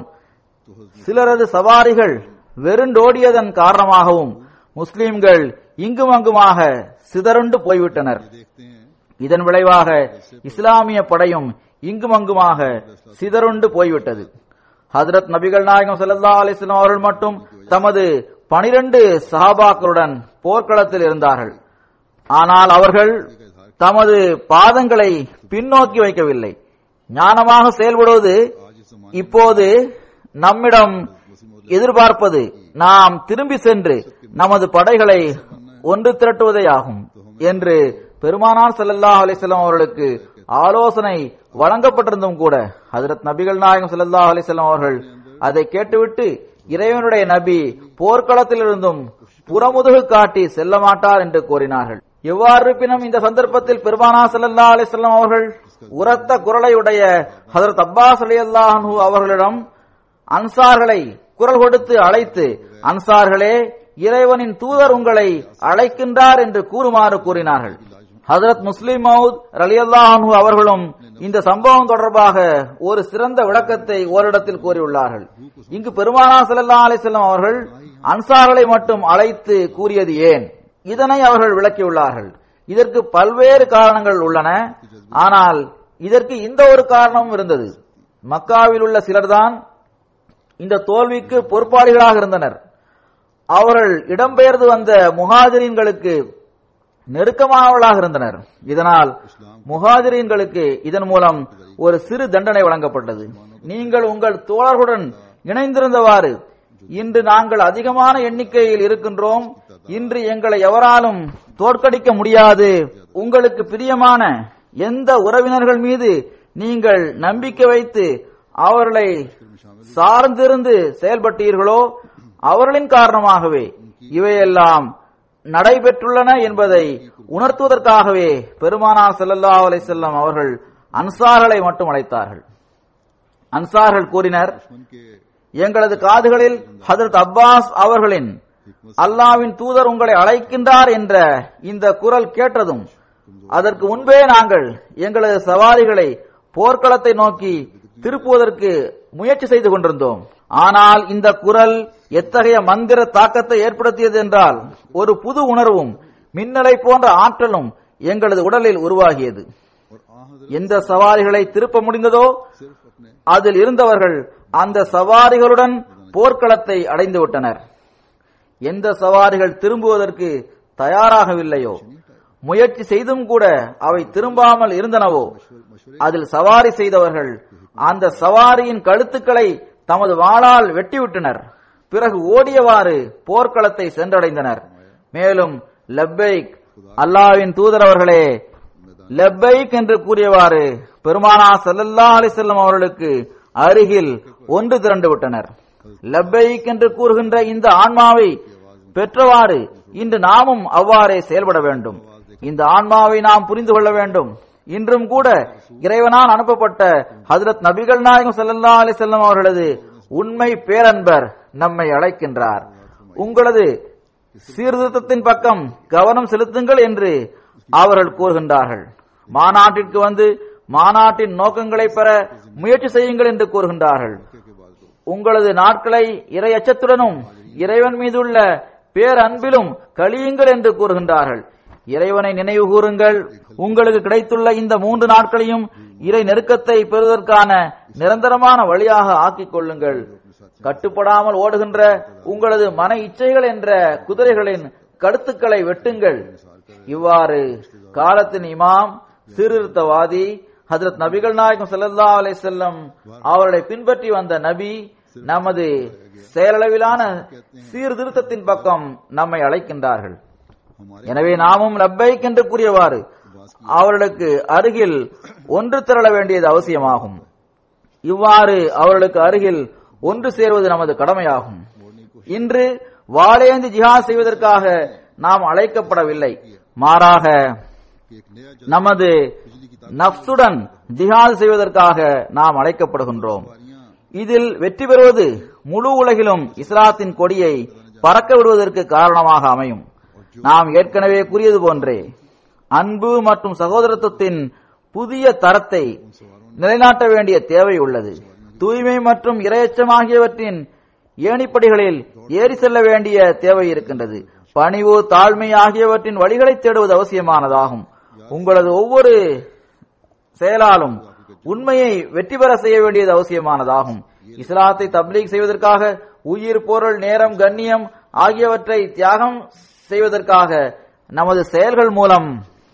C: சிலரது சவாரிகள் வெருண்டோடியதன் காரணமாகவும் முஸ்லிம்கள் இங்கும் அங்குமாக சிதறுண்டு போய்விட்டனர்
B: देखते हैं
C: இதன் விளைவாக இஸ்லாமிய படையும் இங்கும் அங்குமாக சிதறுண்டு போய்விட்டது ஹஜரத் நபிகள் நாயகம் ஸல்லல்லாஹு அலைஹி வஸல்லம் அவர்கள் மட்டும் தமது பனிரெண்டு சஹாபாக்களுடன் போர்க்களத்தில் இருந்தார்கள் ஆனால் அவர்கள் தமது பாதங்களை பின்னோக்கி வைக்கவில்லை ஞானமாக செயல்படுவது
B: आज इस जमाने
C: இப்போது நம்மிடம் எதிர்பார்ப்பது நாம் திரும்பி சென்று நமது படைகளை ஒன்று திரட்டுவதே ஆகும் என்று பெருமானார் ஸல்லல்லாஹு அலைஹி வஸல்லம் அவர்களுக்கு ஆலோசனை வழங்கப்பட்டிருந்தும் கூட ஹஜரத் நபிகள் நாயகம் ஸல்லல்லாஹு அலைஹி வஸல்லம் அவர்கள் அதை கேட்டுவிட்டு இறைவனுடைய நபி போர்க்களத்திலிருந்தும் புறமுதுகு காட்டி செல்ல மாட்டார் என்று கூறினார்கள் எவ்வாறு இருப்பினும் இந்த சந்தர்ப்பத்தில் பெருமானா ஸல்லல்லாஹு அலைஹி வஸல்லம் அவர்கள் உரத்த குரலை உடைய ஹஜரத் அப்பாஸ் ரலியல்லாஹு அன்ஹு அவர்களிடம் அன்சார்களை குரல் கொடுத்து அழைத்து அன்சார்களே இறைவனின் தூதர் உங்களை அழைக்கின்றார் என்று கூறுமாறு கூறினார்கள் ஹஜரத் முஸ்லிம் மவுத் ரலியல்லாஹு அன்ஹு அவர்களும் இந்த சம்பவம் தொடர்பாக ஒரு சிறந்த விளக்கத்தை ஓரிடத்தில் கூறியுள்ளார்கள் இங்கு பெருமானா ஸல்லல்லாஹு அலைஹி வஸல்லம் அவர்கள் அன்சார்களை மட்டும் அழைத்து கூறியது ஏன் இதனை அவர்கள் விளக்கியுள்ளார்கள் இதற்கு பல்வேறு காரணங்கள் உள்ளன ஆனால் இதற்கு இந்த ஒரு காரணமும் இருந்தது மக்காவில் உள்ள சிலர்தான் இந்த தோல்விக்கு பொறுப்பாளிகளாக இருந்தனர் அவர்கள் இடம்பெயர்ந்து வந்த முஹாஜிரின்களுக்கு நெருக்கமானவர்களாக இருந்தனர் இதனால் முஹாஜிரீன்களுக்கு இதன் மூலம் ஒரு சிறு தண்டனை வழங்கப்பட்டது நீங்கள் உங்கள் தோழர்களுடன் இணைந்திருந்தவாறு இன்று நாங்கள் அதிகமான எண்ணிக்கையில் இருக்கின்றோம் இன்று எங்களை எவராலும் தோற்கடிக்க முடியாது உங்களுக்கு பிரியமான எந்த உறவினர்கள் மீது நீங்கள் நம்பிக்கை வைத்து அவர்களை சார்ந்திருந்து செயல்பட்டீர்களோ அவர்களின் காரணமாகவே இவையெல்லாம் நடைபெற்றுள்ளன என்பதை உணர்த்துவதற்காகவே பெருமானார் ஸல்லல்லாஹு அலைஹி வஸல்லம் அவர்கள் அன்சார்களை மட்டும் அழைத்தார்கள் அன்சார்கள் கூறினர்
B: दुश्मन के
C: எங்களது காதுகளில் ஹதரத் அப்பாஸ் அவர்களின் அல்லாவின் தூதர் உங்களை அழைக்கின்றார் என்ற இந்த குரல் கேட்டதும் அதற்கு முன்பே நாங்கள் எங்களது சவாரிகளை போர்க்களத்தை நோக்கி திருப்புவதற்கு முயற்சி செய்து கொண்டிருந்தோம் ஆனால் இந்த குரல் எத்தகைய மந்திர தாக்கத்தை ஏற்படுத்தியது என்றால் ஒரு புது உணர்வும் மின்னலை போன்ற ஆற்றலும் எங்களது உடலில் உருவாகியது
B: और आहद
C: எந்த சவாரிகளை திருப்ப முடிந்ததோ
B: सिर्फ अपने
C: அதில் இருந்தவர்கள் அந்த சவாரிகளுடன் போர்க்களத்தை அடைந்து விட்டனர் எந்த சவாரிகள் திரும்புவதற்கு தயாராகவில்லையோ முயற்சி செய்தும் கூட அவை திரும்பாமல் இருந்தனவோ அதில் சவாரி செய்தவர்கள் அந்த சவாரியின் கழுத்துக்களை தமது வாளால் வெட்டிவிட்டனர் பிறகு ஓடியவாறு போர்க்களத்தை சென்றடைந்தனர் மேலும் லப்பைக் அல்லாவின் தூதர் அவர்களே லப்பைக் என்று கூறியவாறு பெருமானா ஸல்லல்லாஹு அலைஹி வஸல்லம் அவர்களுக்கு அருகில் ஒன்று திரண்டு விட்டனர் லப்பைக் என்று கூறுகின்ற இந்த ஆன்மாவை பெற்றவாறு இன்று நாமும் அவ்வாறே செயல்பட வேண்டும் இந்த ஆன்மாவை நாம் புரிந்து கொள்ள வேண்டும் இன்றும் கூட இறைவனால் அனுப்பப்பட்ட ஹஜரத் நபிகள் நாயகம் ஸல்லல்லாஹு அலைஹி வஸல்லம் அவர்களது உண்மை பேரன்பர் நம்மை அழைக்கின்றார் உங்களது சீர்திருத்தத்தின் பக்கம் கவனம் செலுத்துங்கள் என்று அவர்கள் கூறுகின்றார்கள் மாநாட்டிற்கு வந்து மாநாட்டின் நோக்கங்களை பெற முயற்சி செய்யுங்கள் என்று கூறுகின்றார்கள் உங்களது நாட்களை இறை அச்சத்துடனும் இறைவன் மீதுள்ள பேரன்பிலும் கழியுங்கள் என்று கூறுகின்றார்கள் இறைவனை நினைவு கூறுங்கள் உங்களுக்கு கிடைத்துள்ள இந்த மூன்று நாட்களையும் இறை நெருக்கத்தை பெறுவதற்கான நிரந்தரமான வழியாக ஆக்கிக் கொள்ளுங்கள் கட்டுப்படாமல் ஓடுகின்ற உங்களது மன இச்சைகள் என்ற குதிரைகளின் கருத்துக்களை வெட்டுங்கள் இவ்வாறு காலத்தின் இமாம் சீர்திருத்தவாதி ஹஜரத் நபிகள் நாயகம் ஸல்லல்லாஹு அலைஹி வஸல்லம் அவர்களை பின்பற்றி வந்த நபி நமது செயலளவிலான சீர்திருத்தத்தின் பக்கம் நம்மை அழைக்கின்றார்கள்
B: हमारे
C: எனவே நாமும் லப்பைக் என்று கூறியவாறு அவர்களுக்கு அருகில் ஒன்று திரள வேண்டியது அவசியமாகும் இவ்வாறு அவர்களுக்கு அருகில் ஒன்று சேர்வது நமது கடமையாகும் இன்று வாளேந்தி ஜிஹாத் செய்வதற்காக நாம் அழைக்கப்படவில்லை மாறாக
B: कि एक नया
C: நமது நப்சுடன் ஜிஹாத் செய்வதற்காக நாம் அழைக்கப்படுகின்றோம் இதில் வெற்றி பெறுவது முழு உலகிலும் இஸ்லாத்தின் கொடியை பறக்க விடுவதற்கு காரணமாக அமையும் நாம் ஏற்கனவே கூறியது போன்றே அன்பு மற்றும் சகோதரத்துவத்தின் புதிய தரத்தை நிலைநாட்ட வேண்டிய தேவை உள்ளது தூய்மை மற்றும் இரையச்சம் ஆகியவற்றின் ஏணிப்படிகளில் ஏறி செல்ல வேண்டிய தேவை இருக்கின்றது பணிவு தாழ்மை ஆகியவற்றின் வழிகளை தேடுவது அவசியமானதாகும் உங்களது ஒவ்வொரு செயலாலும் உண்மையை வெற்றி பெற செய்ய வேண்டியது அவசியமானதாகும் இஸ்லாத்தை தப்லீக் செய்வதற்காக உயிர் பொருள் நேரம் கண்ணியம் ஆகியவற்றை தியாகம் செய்வதற்காக நமது செயல்கள் மூலம்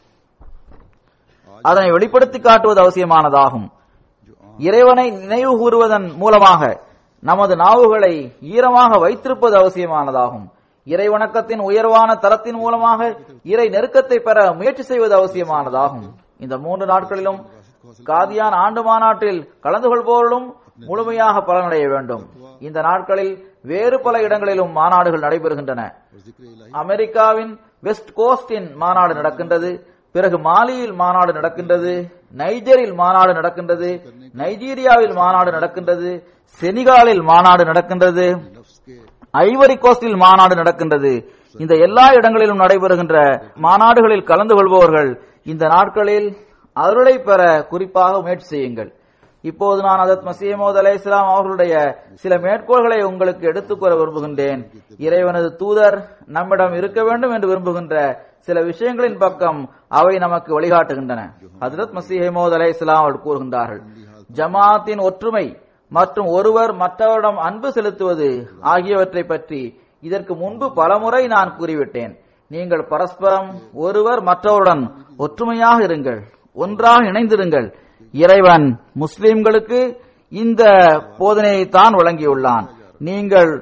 C: அதனை வெளிப்படுத்தி காட்டுவது அவசியமானதாகும் இறைவனை நினைவு கூறுவதன் மூலமாக நமது நாவுகளை ஈரமாக வைத்திருப்பது அவசியமானதாகும் இறை வணக்கத்தின் உயர்வான தரத்தின் மூலமாக இறை நெருக்கத்தை பெற முயற்சி செய்வது அவசியமானதாகும் இந்த மூன்று நாட்களிலும் காதியான் ஆண்டு மாநாட்டில் கலந்து கொள்பவர்களும் முழுமையாக பலனடைய வேண்டும் இந்த நாட்களில் வேறு பல இடங்களிலும் மாநாடுகள் நடைபெறுகின்றன அமெரிக்காவின் வெஸ்ட் கோஸ்டின் மாநாடு நடக்கின்றது பிறகு மாலியில் மாநாடு நடக்கின்றது நைஜரில் மாநாடு நடக்கின்றது நைஜீரியாவில் மாநாடு நடக்கின்றது செனிகாலில் மாநாடு நடக்கின்றது ஐவரி கோஸ்டில் மாநாடு நடக்கின்றது இந்த எல்லா இடங்களிலும் நடைபெறுகின்ற மாநாடுகளில் கலந்து கொள்பவர்கள் இந்த நாட்களில் அருளை பெற குறிப்பாக முயற்சி செய்யுங்கள் இப்போது நான் அதத் மசீமோத் அலை இஸ்லாம் அவர்களுடைய சில மேற்கோள்களை உங்களுக்கு எடுத்துக் கூற விரும்புகின்றேன் இறைவனது தூதர் நம்மிடம் இருக்க வேண்டும் என்று விரும்புகின்ற சில விஷயங்களின் பக்கம் அவை நமக்கு வழிகாட்டுகின்றன ஹதரத் மசீமோத் அலை இஸ்லாம் அவர்கள் கூறுகின்றார்கள் ஜமாத்தின் ஒற்றுமை மற்றும் ஒருவர் மற்றவரிடம் அன்பு செலுத்துவது ஆகியவற்றை பற்றி இதற்கு முன்பு பலமுறை நான் கூறிவிட்டேன் நீங்கள் பரஸ்பரம் ஒருவர் மற்றவருடன் ஒற்றுமையாக இருங்கள் ஒன்றாக இணைந்திருங்கள் இறைவன் முஸ்லிம்களுக்கு இந்த போதனையை தான் வழங்கியுள்ளான் நீங்கள்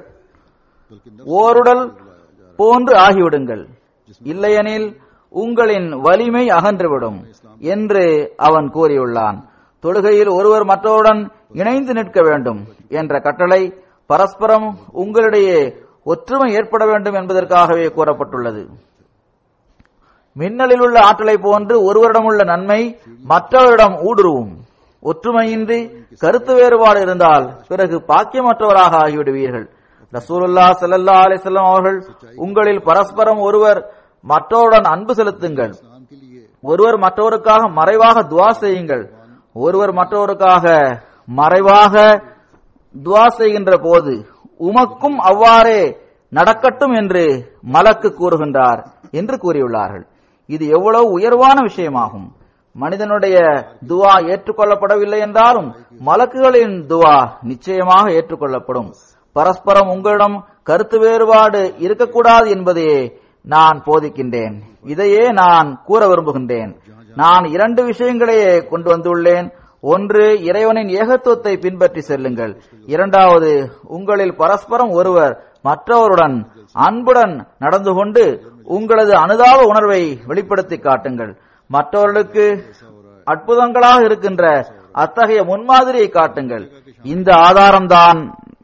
C: ஓருடல் போன்று ஆகிவிடுங்கள் இல்லையெனில் உங்களின் வலிமை அகன்றுவிடும் என்று அவன் கூறியுள்ளான் தொழுகையில் ஒருவர் மற்றவருடன் இணைந்து நிற்க வேண்டும் என்ற கட்டளை பரஸ்பரம் உங்களிடையே ஒற்றுமை ஏற்பட வேண்டும் என்பதற்காகவே கூறப்பட்டுள்ளது மின்னலில் உள்ள ஆற்றலை போன்று ஒருவரிடம் உள்ள நன்மை மற்றவரிடம் ஊடுருவும் ஒற்றுமையின்றி கருத்து வேறுபாடு இருந்தால் பிறகு பாக்கியமற்றவராக ஆகிவிடுவீர்கள் ரசூலுல்லா ஸல்லல்லாஹு அலைஹி வஸல்லம் அவர்கள் உங்களில் பரஸ்பரம் ஒருவர் மற்றவருடன் அன்பு செலுத்துங்கள்
B: इस्लाम के लिए
C: ஒருவர் மற்றவருக்காக மறைவாக துவா செய்யுங்கள் ஒருவர் மற்றவருக்காக மறைவாக துவா செய்கின்ற போது உமக்கும் அவ்வாறே நடக்கட்டும் என்று மலக்கு கூறுகின்றார் என்று கூறியுள்ளார்கள் இது எவ்வளவு உயர்வான விஷயமாகும் மனிதனுடைய துவா ஏற்றுக்கொள்ளப்படவில்லை என்றாலும் மலக்குகளின் துவா நிச்சயமாக ஏற்றுக்கொள்ளப்படும் பரஸ்பரம் உங்களிடம் கருத்து வேறுபாடு இருக்கக்கூடாது என்பதையே நான் போதிக்கின்றேன் இதையே நான் கூற விரும்புகின்றேன் நான் இரண்டு விஷயங்களையே கொண்டு வந்துள்ளேன் ஒன்று இறைவனின் ஏகத்துவத்தை பின்பற்றி செல்லுங்கள் இரண்டாவது உங்களில் பரஸ்பரம் ஒருவர் மற்றவருடன் அன்புடன் நடந்து கொண்டு உங்களது அனுதாப உணர்வை வெளிப்படுத்தி காட்டுங்கள் மற்றவர்களுக்கு அற்புதங்களாக இருக்கின்ற அத்தகைய முன்மாதிரியை காட்டுங்கள் இந்த ஆதாரம்தான்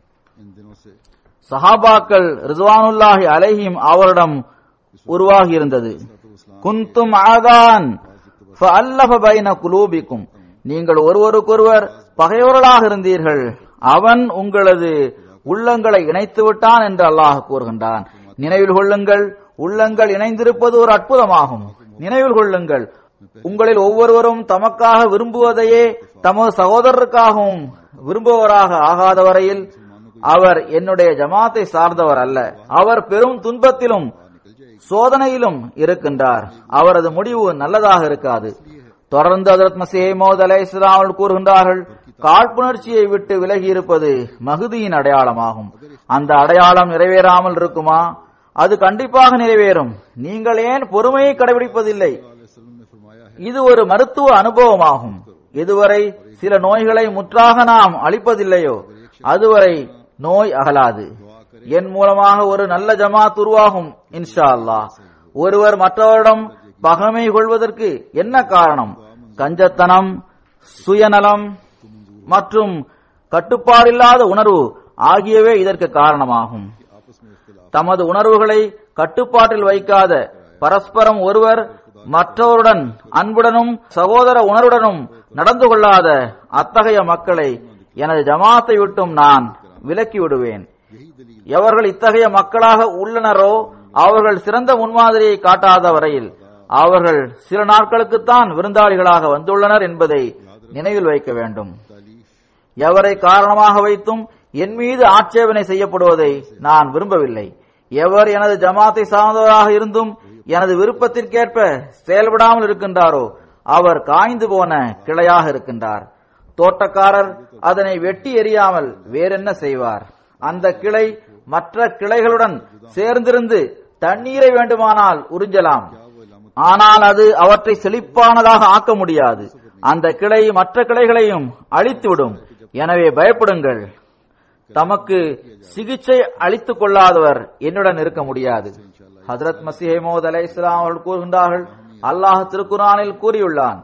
B: इन दिनों से
C: சஹாபாக்கள் ரிதுவானுல்லாஹி அலைஹிம் அவரிடம் உருவாகி இருந்தது குந்தும் ஆதான் ஃபஅல்லஃப பைன குலூபிக்கும் நீங்கள் ஒருவருக்கொருவர் பகைவர்களாக இருந்தீர்கள் அவன் உங்களது உள்ளங்களை இணைத்து விட்டான் என்று அல்லாஹ் கூறுகின்றான் நினைவில் கொள்ளுங்கள் உள்ளங்கள் இணைந்திருப்பது ஒரு அற்புதமாகும் நினைவில் கொள்ளுங்கள் உங்களில் ஒவ்வொருவரும் தமக்காக விரும்புவதையே தமது சகோதரருக்காகவும் விரும்புவராக ஆகாத வரையில் அவர் என்னுடைய ஜமாத்தை சார்ந்தவர் அல்ல அவர் பெரும் துன்பத்திலும் சோதனையிலும் இருக்கின்றார் அவரது முடிவு நல்லதாக இருக்காது தொடர்ந்து ஹஜரத் மசீஹ் மௌத் அலை இஸ்லாம் கூறுகின்றார்கள் காழ்ப்புணர்ச்சியை விட்டு விலகி இருப்பது மகுதியின் அடையாளமாகும் அந்த அடையாளம் நிறைவேறாமல் இருக்குமா அது கண்டிப்பாக நிறைவேறும் நீங்கள் ஏன் பொறுமையை கடைபிடிப்பதில்லை
B: वसल्लम ने फरमाया है
C: இது ஒரு மருத்துவ அனுபவமாகும் இதுவரை சில நோய்களை முற்றாக நாம் அளிப்பதில்லையோ அதுவரை நோய் அகலாது என் மூலமாக ஒரு நல்ல ஜமாத் உருவாகும் இன்ஷா அல்லாஹ் ஒருவர் மற்றவரிடம் பகமை கொள்வதற்கு என்ன காரணம் கஞ்சத்தனம் சுயநலம் மற்றும் கட்டுப்பாடில்லாத உணர்வு ஆகியவை இதற்கு காரணமாகும்
B: आपस में इख्तिलाफ
C: தமது உணர்வுகளை கட்டுப்பாட்டில் வைக்காத பரஸ்பரம் ஒருவர் மற்றவருடன் அன்புடனும் சகோதர உணர்வுடனும் நடந்து கொள்ளாத அத்தகைய மக்களை எனது ஜமாத்தை விட்டும் நான் விலக்கி விடுவேன்
B: यही दलील
C: எவர்கள் இத்தகைய மக்களாக உள்ளனரோ அவர்கள் சிறந்த முன்மாதிரியை காட்டாத வரையில் அவர்கள் சில நாட்களுக்குத்தான் விருந்தாளிகளாக வந்துள்ளனர் என்பதை நினைவில் வைக்க வேண்டும்
B: तालीफ
C: எவரை காரணமாக வைத்தும் என் மீது ஆட்சேபனை செய்யப்படுவதை நான் விரும்பவில்லை எவர் எனது ஜமாத்தை சார்ந்தவராக இருந்தும் எனது விருப்பத்திற்கேற்ப செயல்படாமல் இருக்கின்றாரோ அவர் காய்ந்து போன கிளையாக இருக்கின்றார் தோட்டக்காரர் அதனை வெட்டி எறியாமல் வேறென்ன செய்வார் அந்த கிளை மற்ற கிளைகளுடன் சேர்ந்திருந்து தண்ணீரை வேண்டுமானால் உறிஞ்சலாம் ஆனால் அது அவற்றை செழிப்பானதாக ஆக்க முடியாது அந்த கிளை மற்ற கிளைகளையும் அழித்துவிடும் எனவே பயப்படுங்கள் தமக்கு சிகிச்சை அளித்துக் கொள்ளாதவர் என்னுடன் இருக்க முடியாது ஹஜரத் மசிஹமோத் அலை இஸ்லாம் அவர்கள் கூறுகின்றார்கள் அல்லாஹ் திருக்குரானில் கூறியுள்ளான்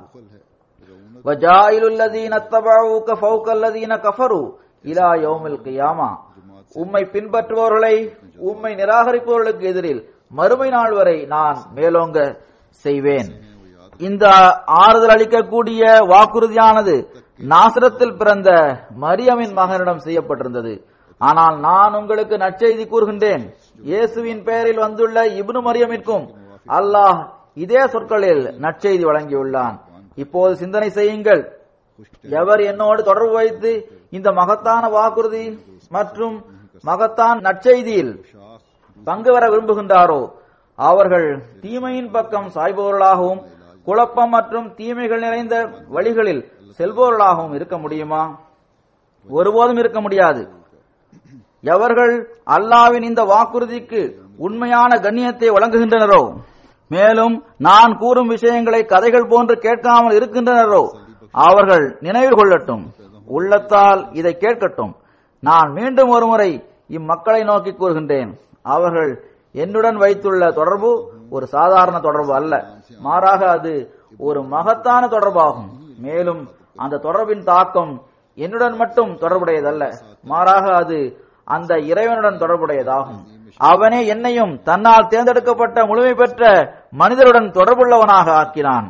C: وَجَاعِلُ الَّذِينَ اتَّبَعُوكَ فَوْقَ الَّذِينَ كَفَرُوا إِلَى يَوْمِ الْقِيَامَةِ உம்மை பின்பற்றுபவர்களை உம்மை நிராகரிப்பவர்களுக்கு எதிரில் மறுமை நாள் வரை நான் மேலோங்க செய்வேன் இந்த ஆறுதல் அளிக்கக்கூடிய வாக்குறுதியானது நாசரத்தில் பிறந்த மரியமின் மகனிடம் செய்யப்பட்டிருந்தது ஆனால் நான் உங்களுக்கு நற்செய்தி கூறுகின்றேன் இயேசுவின் பெயரில் வந்துள்ள இப்னு மரியமிற்கும் அல்லாஹ் இதே சொற்களில் நற்செய்தி வழங்கியுள்ளான் இப்போது சிந்தனை செய்யுங்கள் எவர் என்னோடு தொடர்பு வைத்து இந்த மகத்தான வாக்குறுதி மற்றும் மகத்தான் நற்செய்தியில் பங்கு வர விரும்புகின்றாரோ அவர்கள் தீமையின் பக்கம் சாய்பவர்களாகவும் குழப்பம் மற்றும் தீமைகள் நிறைந்த வழிகளில் செல்பவர்களாகவும் இருக்க முடியுமா ஒருபோதும் இருக்க முடியாது எவர்கள் அல்லாவின் இந்த வாக்குறுதிக்கு உண்மையான கண்ணியத்தை வழங்குகின்றனரோ மேலும் நான் கூறும் விஷயங்களை கதைகள் போன்று கேட்காமல் இருக்கின்றனரோ அவர்கள் நினைவில் கொள்ளட்டும் உள்ளத்தால் இதை கேட்கட்டும் நான் மீண்டும் ஒருமுறை இம்மக்களை நோக்கி கூறுகின்றேன் அவர்கள் என்னுடன் வைத்துள்ள தொடர்பு ஒரு சாதாரண தொடர்பு அல்ல மாறாக அது ஒரு மகத்தான தொடர்பாகும் மேலும் அந்த தொடர்பின் தாக்கம் என்னுடன் மட்டும் தொடர்புடையதல்ல மாறாக அது அந்த இறைவனுடன் தொடர்புடையதாகும் அவனே என்னையும் தன்னால் தேர்ந்தெடுக்கப்பட்ட முழுமை பெற்ற மனிதருடன் தொடர்புள்ளவனாக ஆக்கினான்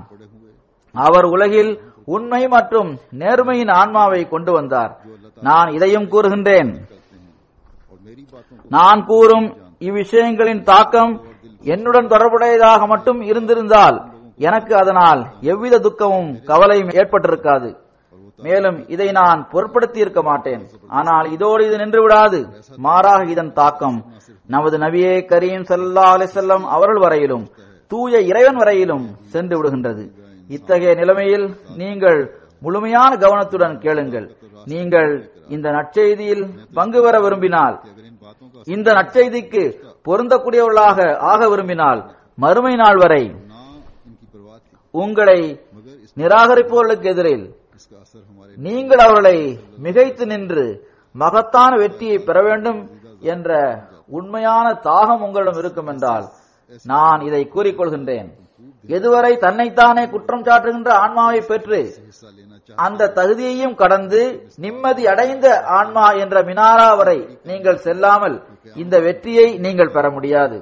C: அவர் உலகில் உண்மை மற்றும் நேர்மையின் ஆன்மாவை கொண்டு வந்தார் நான் இதையும் கூறுகின்றேன்
B: करते हैं और मेरी बातों को
C: நான் கூறும் இவ்விஷயங்களின் தாக்கம் என்னுடன் தொடர்புடையதாக மட்டும் இருந்திருந்தால் எனக்கு அதனால் எவ்வித துக்கமும் கவலையும் ஏற்பட்டிருக்காது மேலும் இதை நான் பொருட்படுத்தி இருக்க மாட்டேன் ஆனால் இதோடு இது நின்று விடாது மாறாக இதன் தாக்கம் நமது நபியே கரீம் ஸல்லல்லாஹு அலைஹி வஸல்லம் அவர்கள் வரையிலும் தூய இறைவன் வரையிலும் சென்று விடுகின்றது இத்தகைய நிலைமையில் நீங்கள் முழுமையான கவனத்துடன் கேளுங்கள் நீங்கள் இந்த நற்செய்தியில் பங்கு பெற விரும்பினால்
B: अगर इन बातों का
C: இந்த நற்செய்திக்கு பொருந்தக்கூடியவர்களாக ஆக விரும்பினால் மறுமை நாள் வரை
B: ना इनकी परवाह थी
C: உங்களை
B: मगर इस,
C: நிராகரிப்பவர்களுக்கு எதிரில்
B: इसका असर हमारे
C: நீங்கள் அவர்களை மிகைத்து நின்று மகத்தான வெற்றியை பெற வேண்டும் என்ற உண்மையான தாகம் உங்களிடம் இருக்கும் என்றால் நான் இதை கூறிக்கொள்கின்றேன் எதுவரை தன்னைத்தானே குற்றம் சாட்டுகின்ற ஆன்மாவை பெற்று
B: हिस्सा लेना चाह
C: அந்த தகுதியையும் கடந்து நிம்மதி அடைந்த ஆன்மா என்ற மினாரா வரை நீங்கள் செல்லாமல் இந்த வெற்றியை நீங்கள் பெற முடியாது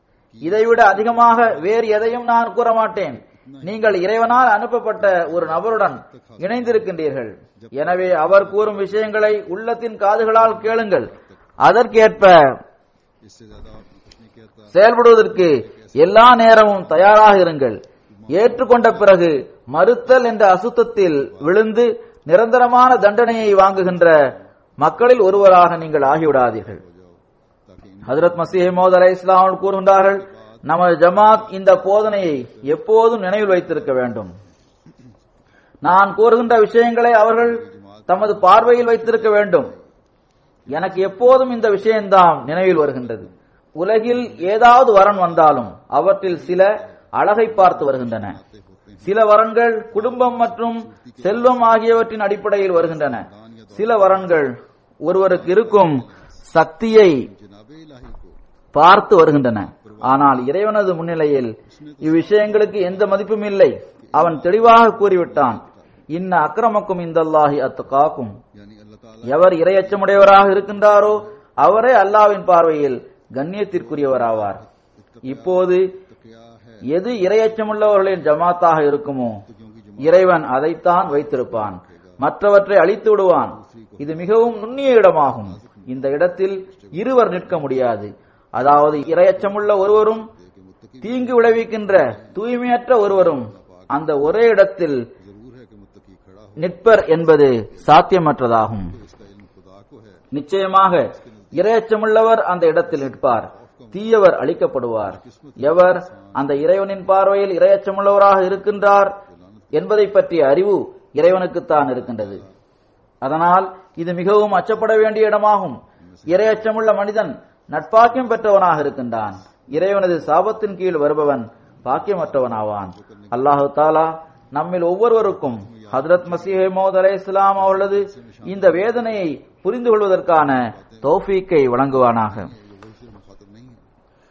C: இதைவிட அதிகமாக வேறு எதையும் நான் கூற மாட்டேன் நீங்கள் இறைவனால் அனுப்பப்பட்ட ஒரு நபருடன் இணைந்திருக்கின்றீர்கள் எனவே அவர் கூறும் விஷயங்களை உள்ளத்தின் காதுகளால் கேளுங்கள் அதற்கேற்ப
B: इससे ज्यादा और कुछ नहीं कहता
C: செயல்படுவதற்கு எல்லா நேரமும் தயாராக இருங்கள் ஏற்றுக்கொண்ட பிறகு மறுத்தல் என்ற அசுத்தத்தில் விழுந்து நிரந்தரமான தண்டனையை வாங்குகின்ற மக்களில் ஒருவராக நீங்கள் ஆகிவிடாதீர்கள்
B: ताकि इन
C: ஹஜரத் மசீஹ் மோத் அலை இஸ்லாம் கூறுகின்றார்கள் நமது ஜமாத் இந்த போதனையை எப்போதும் நினைவில் வைத்திருக்க வேண்டும் நான் கூறுகின்ற விஷயங்களை அவர்கள் தமது பார்வையில் வைத்திருக்க வேண்டும் எனக்கு எப்போதும் இந்த விஷயம்தான் நினைவில் வருகின்றது உலகில் ஏதாவது வரன் வந்தாலும் அவற்றில் சில அழகை பார்த்து வருகின்றன சில வரன்கள் குடும்பம் மற்றும் செல்வம் ஆகியவற்றின் அடிப்படையில் வருகின்றன சில வரன்கள் ஒருவருக்கு இருக்கும் சக்தியை
B: जनाब इलाही को
C: பார்த்து வருகின்றன ஆனால் இறைவனது முன்னிலையில் இவ்விஷயங்களுக்கு எந்த மதிப்பும் இல்லை அவன் தெளிவாக கூறிவிட்டான் இன்ன அக்கிரமக்கும் இந்தல்லாஹி அத்துகாக்கும்
B: यानी अल्लाह ताला
C: எவர் இரையச்சமுடையவராக இருக்கின்றாரோ அவரே அல்லாவின் பார்வையில் கண்ணியத்திற்குரியவராவார் இப்போது
B: क्या है
C: எது இரையச்சமுள்ளவர்களின் ஜமாத்தாக இருக்குமோ இறைவன் அதைத்தான் வைத்திருப்பான் மற்றவற்றை அழித்து விடுவான் இது மிகவும் நுண்ணிய இடமாகும் இந்த இடத்தில் இருவர் நிற்க முடியாது அதாவது இரையச்சமுள்ள ஒருவரும் தீங்கு விளைவிக்கின்ற தூய்மையற்ற ஒருவரும் அந்த ஒரே இடத்தில்
B: जरूर है कि मुत्तकी खड़ा हो
C: நிற்பர் என்பது சாத்தியமற்றதாகும்
B: इसका इल्म खुदा को है
C: நிச்சயமாக இரையச்சமுள்ளவர் அந்த இடத்தில் நிற்பார் தீயவர் அழிக்கப்படுவார் எவர் அந்த இறைவனின் பார்வையில் இரையச்சமுள்ளவராக இருக்கின்றார் என்பதை பற்றிய அறிவு இறைவனுக்குத்தான் இருக்கின்றது அதனால் இது மிகவும் அச்சப்பட வேண்டிய இடமாகும் இரையச்சமுள்ள மனிதன் நட்பாக்கியம் பெற்றவனாக இருக்கின்றான் இறைவனது சாபத்தின் கீழ் வருபவன் பாக்கியமற்றவனாவான் அல்லாஹு தாலா நம்மில் ஒவ்வொருவருக்கும் ஹதரத் மசீஹ் மோத் அலை இஸ்லாம் அவர்களது இந்த வேதனையை புரிந்து கொள்வதற்கான தௌஃபீக்கை வழங்குவானாக
B: वही से मुखातब नहीं है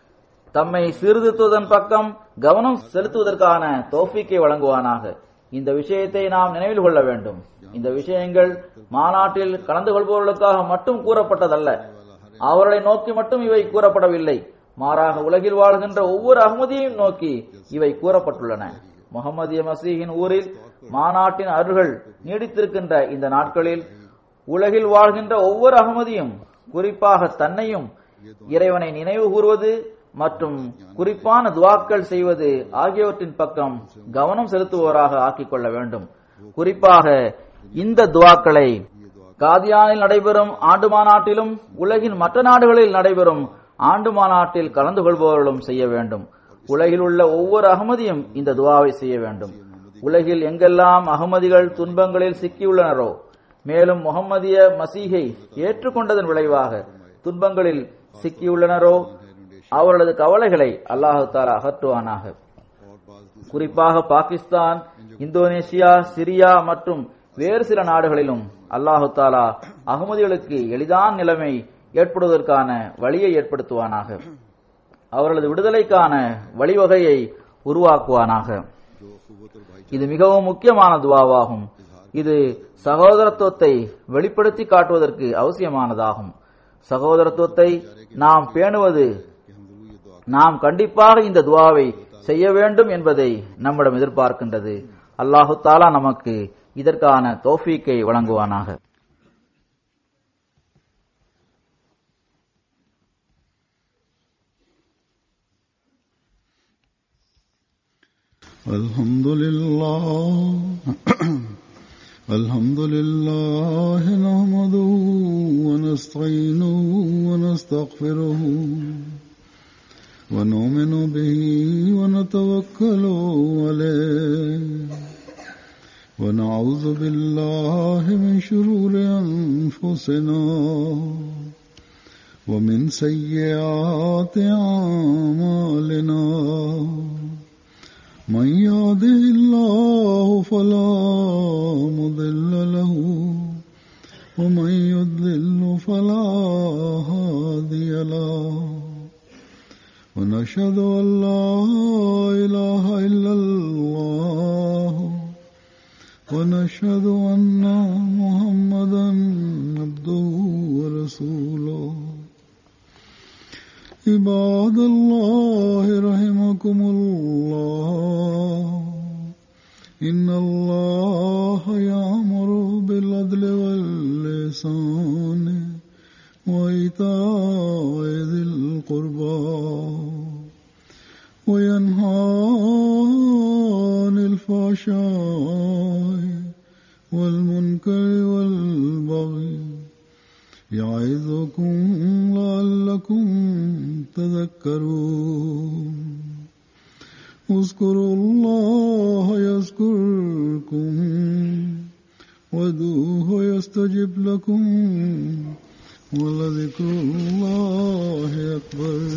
C: தம்மை சீர்திருத்துவதன் பக்கம் கவனம் செலுத்துவதற்கான தோஃபிக்கை வழங்குவானாக இந்த விஷயத்தை நாம் நினைவில் கொள்ள வேண்டும் இந்த விஷயங்கள் மாநாட்டில் கலந்து கொள்பவர்களுக்காக மட்டும் கூறப்பட்டதல்ல அவர்களை நோக்கி மட்டும் இவை கூறப்படவில்லை மாறாக உலகில் வாழ்கின்ற ஒவ்வொரு அகமதியையும் நோக்கி இவை கூறப்பட்டுள்ளன முகமதிய மசீஹின் ஊரில் மாநாட்டின் அருள்கள் நீடித்திருக்கின்ற இந்த நாட்களில் உலகில் வாழ்கின்ற ஒவ்வொரு அகமதியும் குறிப்பாக தன்னையும் இறைவனை நினைவு கூறுவது மற்றும் குறிப்பான துவாக்கள் செய்வது ஆகியவற்றின் பக்கம் கவனம் செலுத்துவோராக ஆக்கிக் கொள்ள வேண்டும் குறிப்பாக இந்த துவாக்களை காதியானில் நடைபெறும் ஆண்டு மாநாட்டிலும் உலகின் மற்ற நாடுகளில் நடைபெறும் ஆண்டு மாநாட்டில் கலந்து கொள்பவர்களும் செய்ய வேண்டும் உலகில் உள்ள ஒவ்வொரு அகமதியும் இந்த துவாவை செய்ய வேண்டும் உலகில் எங்கெல்லாம் அகமதிகள் துன்பங்களில் சிக்கியுள்ளனரோ மேலும் முகம்மதிய மசீகை ஏற்றுக்கொண்டதன் விளைவாக துன்பங்களில் சிக்கியுள்ளனரோ அவர்களது கவலைகளை அல்லாஹு தாலா அகற்றுவானாக
B: और बाज दूसरे
C: குறிப்பாக பாகிஸ்தான் இந்தோனேசியா சிரியா மற்றும் வேறு சில நாடுகளிலும் அல்லாஹு தாலா அகமதிகளுக்கு எளிதான நிலைமை ஏற்படுவதற்கான வழியை ஏற்படுத்துவானாக அவர்களது விடுதலைக்கான வழிவகையை உருவாக்குவானாக
B: जो अखुवत और भाई
C: இது மிகவும் முக்கியமான துவாவாகும் இது சகோதரத்துவத்தை வெளிப்படுத்தி காட்டுவதற்கு அவசியமானதாகும் சகோதரத்துவத்தை நாம் பேணுவது
B: कि हम जरूर ये दुआ
C: நாம் கண்டிப்பாக இந்த துவாவை செய்ய வேண்டும் என்பதை நம்மிடம் எதிர்பார்க்கின்றது அல்லாஹு தாலா நமக்கு இதற்கான தோஃபீக்கை வழங்குவானாக
B: الحمد لله الحمد لله نحمده ونستعينه ونستغفره ونؤمن به ونتوكل عليه ونعوذ بالله من شرور أنفسنا ومن سيئات أعمالنا من يهده الله فلا مضل له ومن يضلل فلا هادي له ونشهد أن لا إله إلا الله ونشهد أن محمدا عبده ورسوله عباد الله رحمكم الله إن الله يأمر بالعدل واللسان وإيتاء ذي القربى وينهى عن الفحشاء والمنكر والبغي يعظكم لعلكم تذكرون اذكروا الله يذكركم وادعوه يستجب لكم ولذكر الله أكبر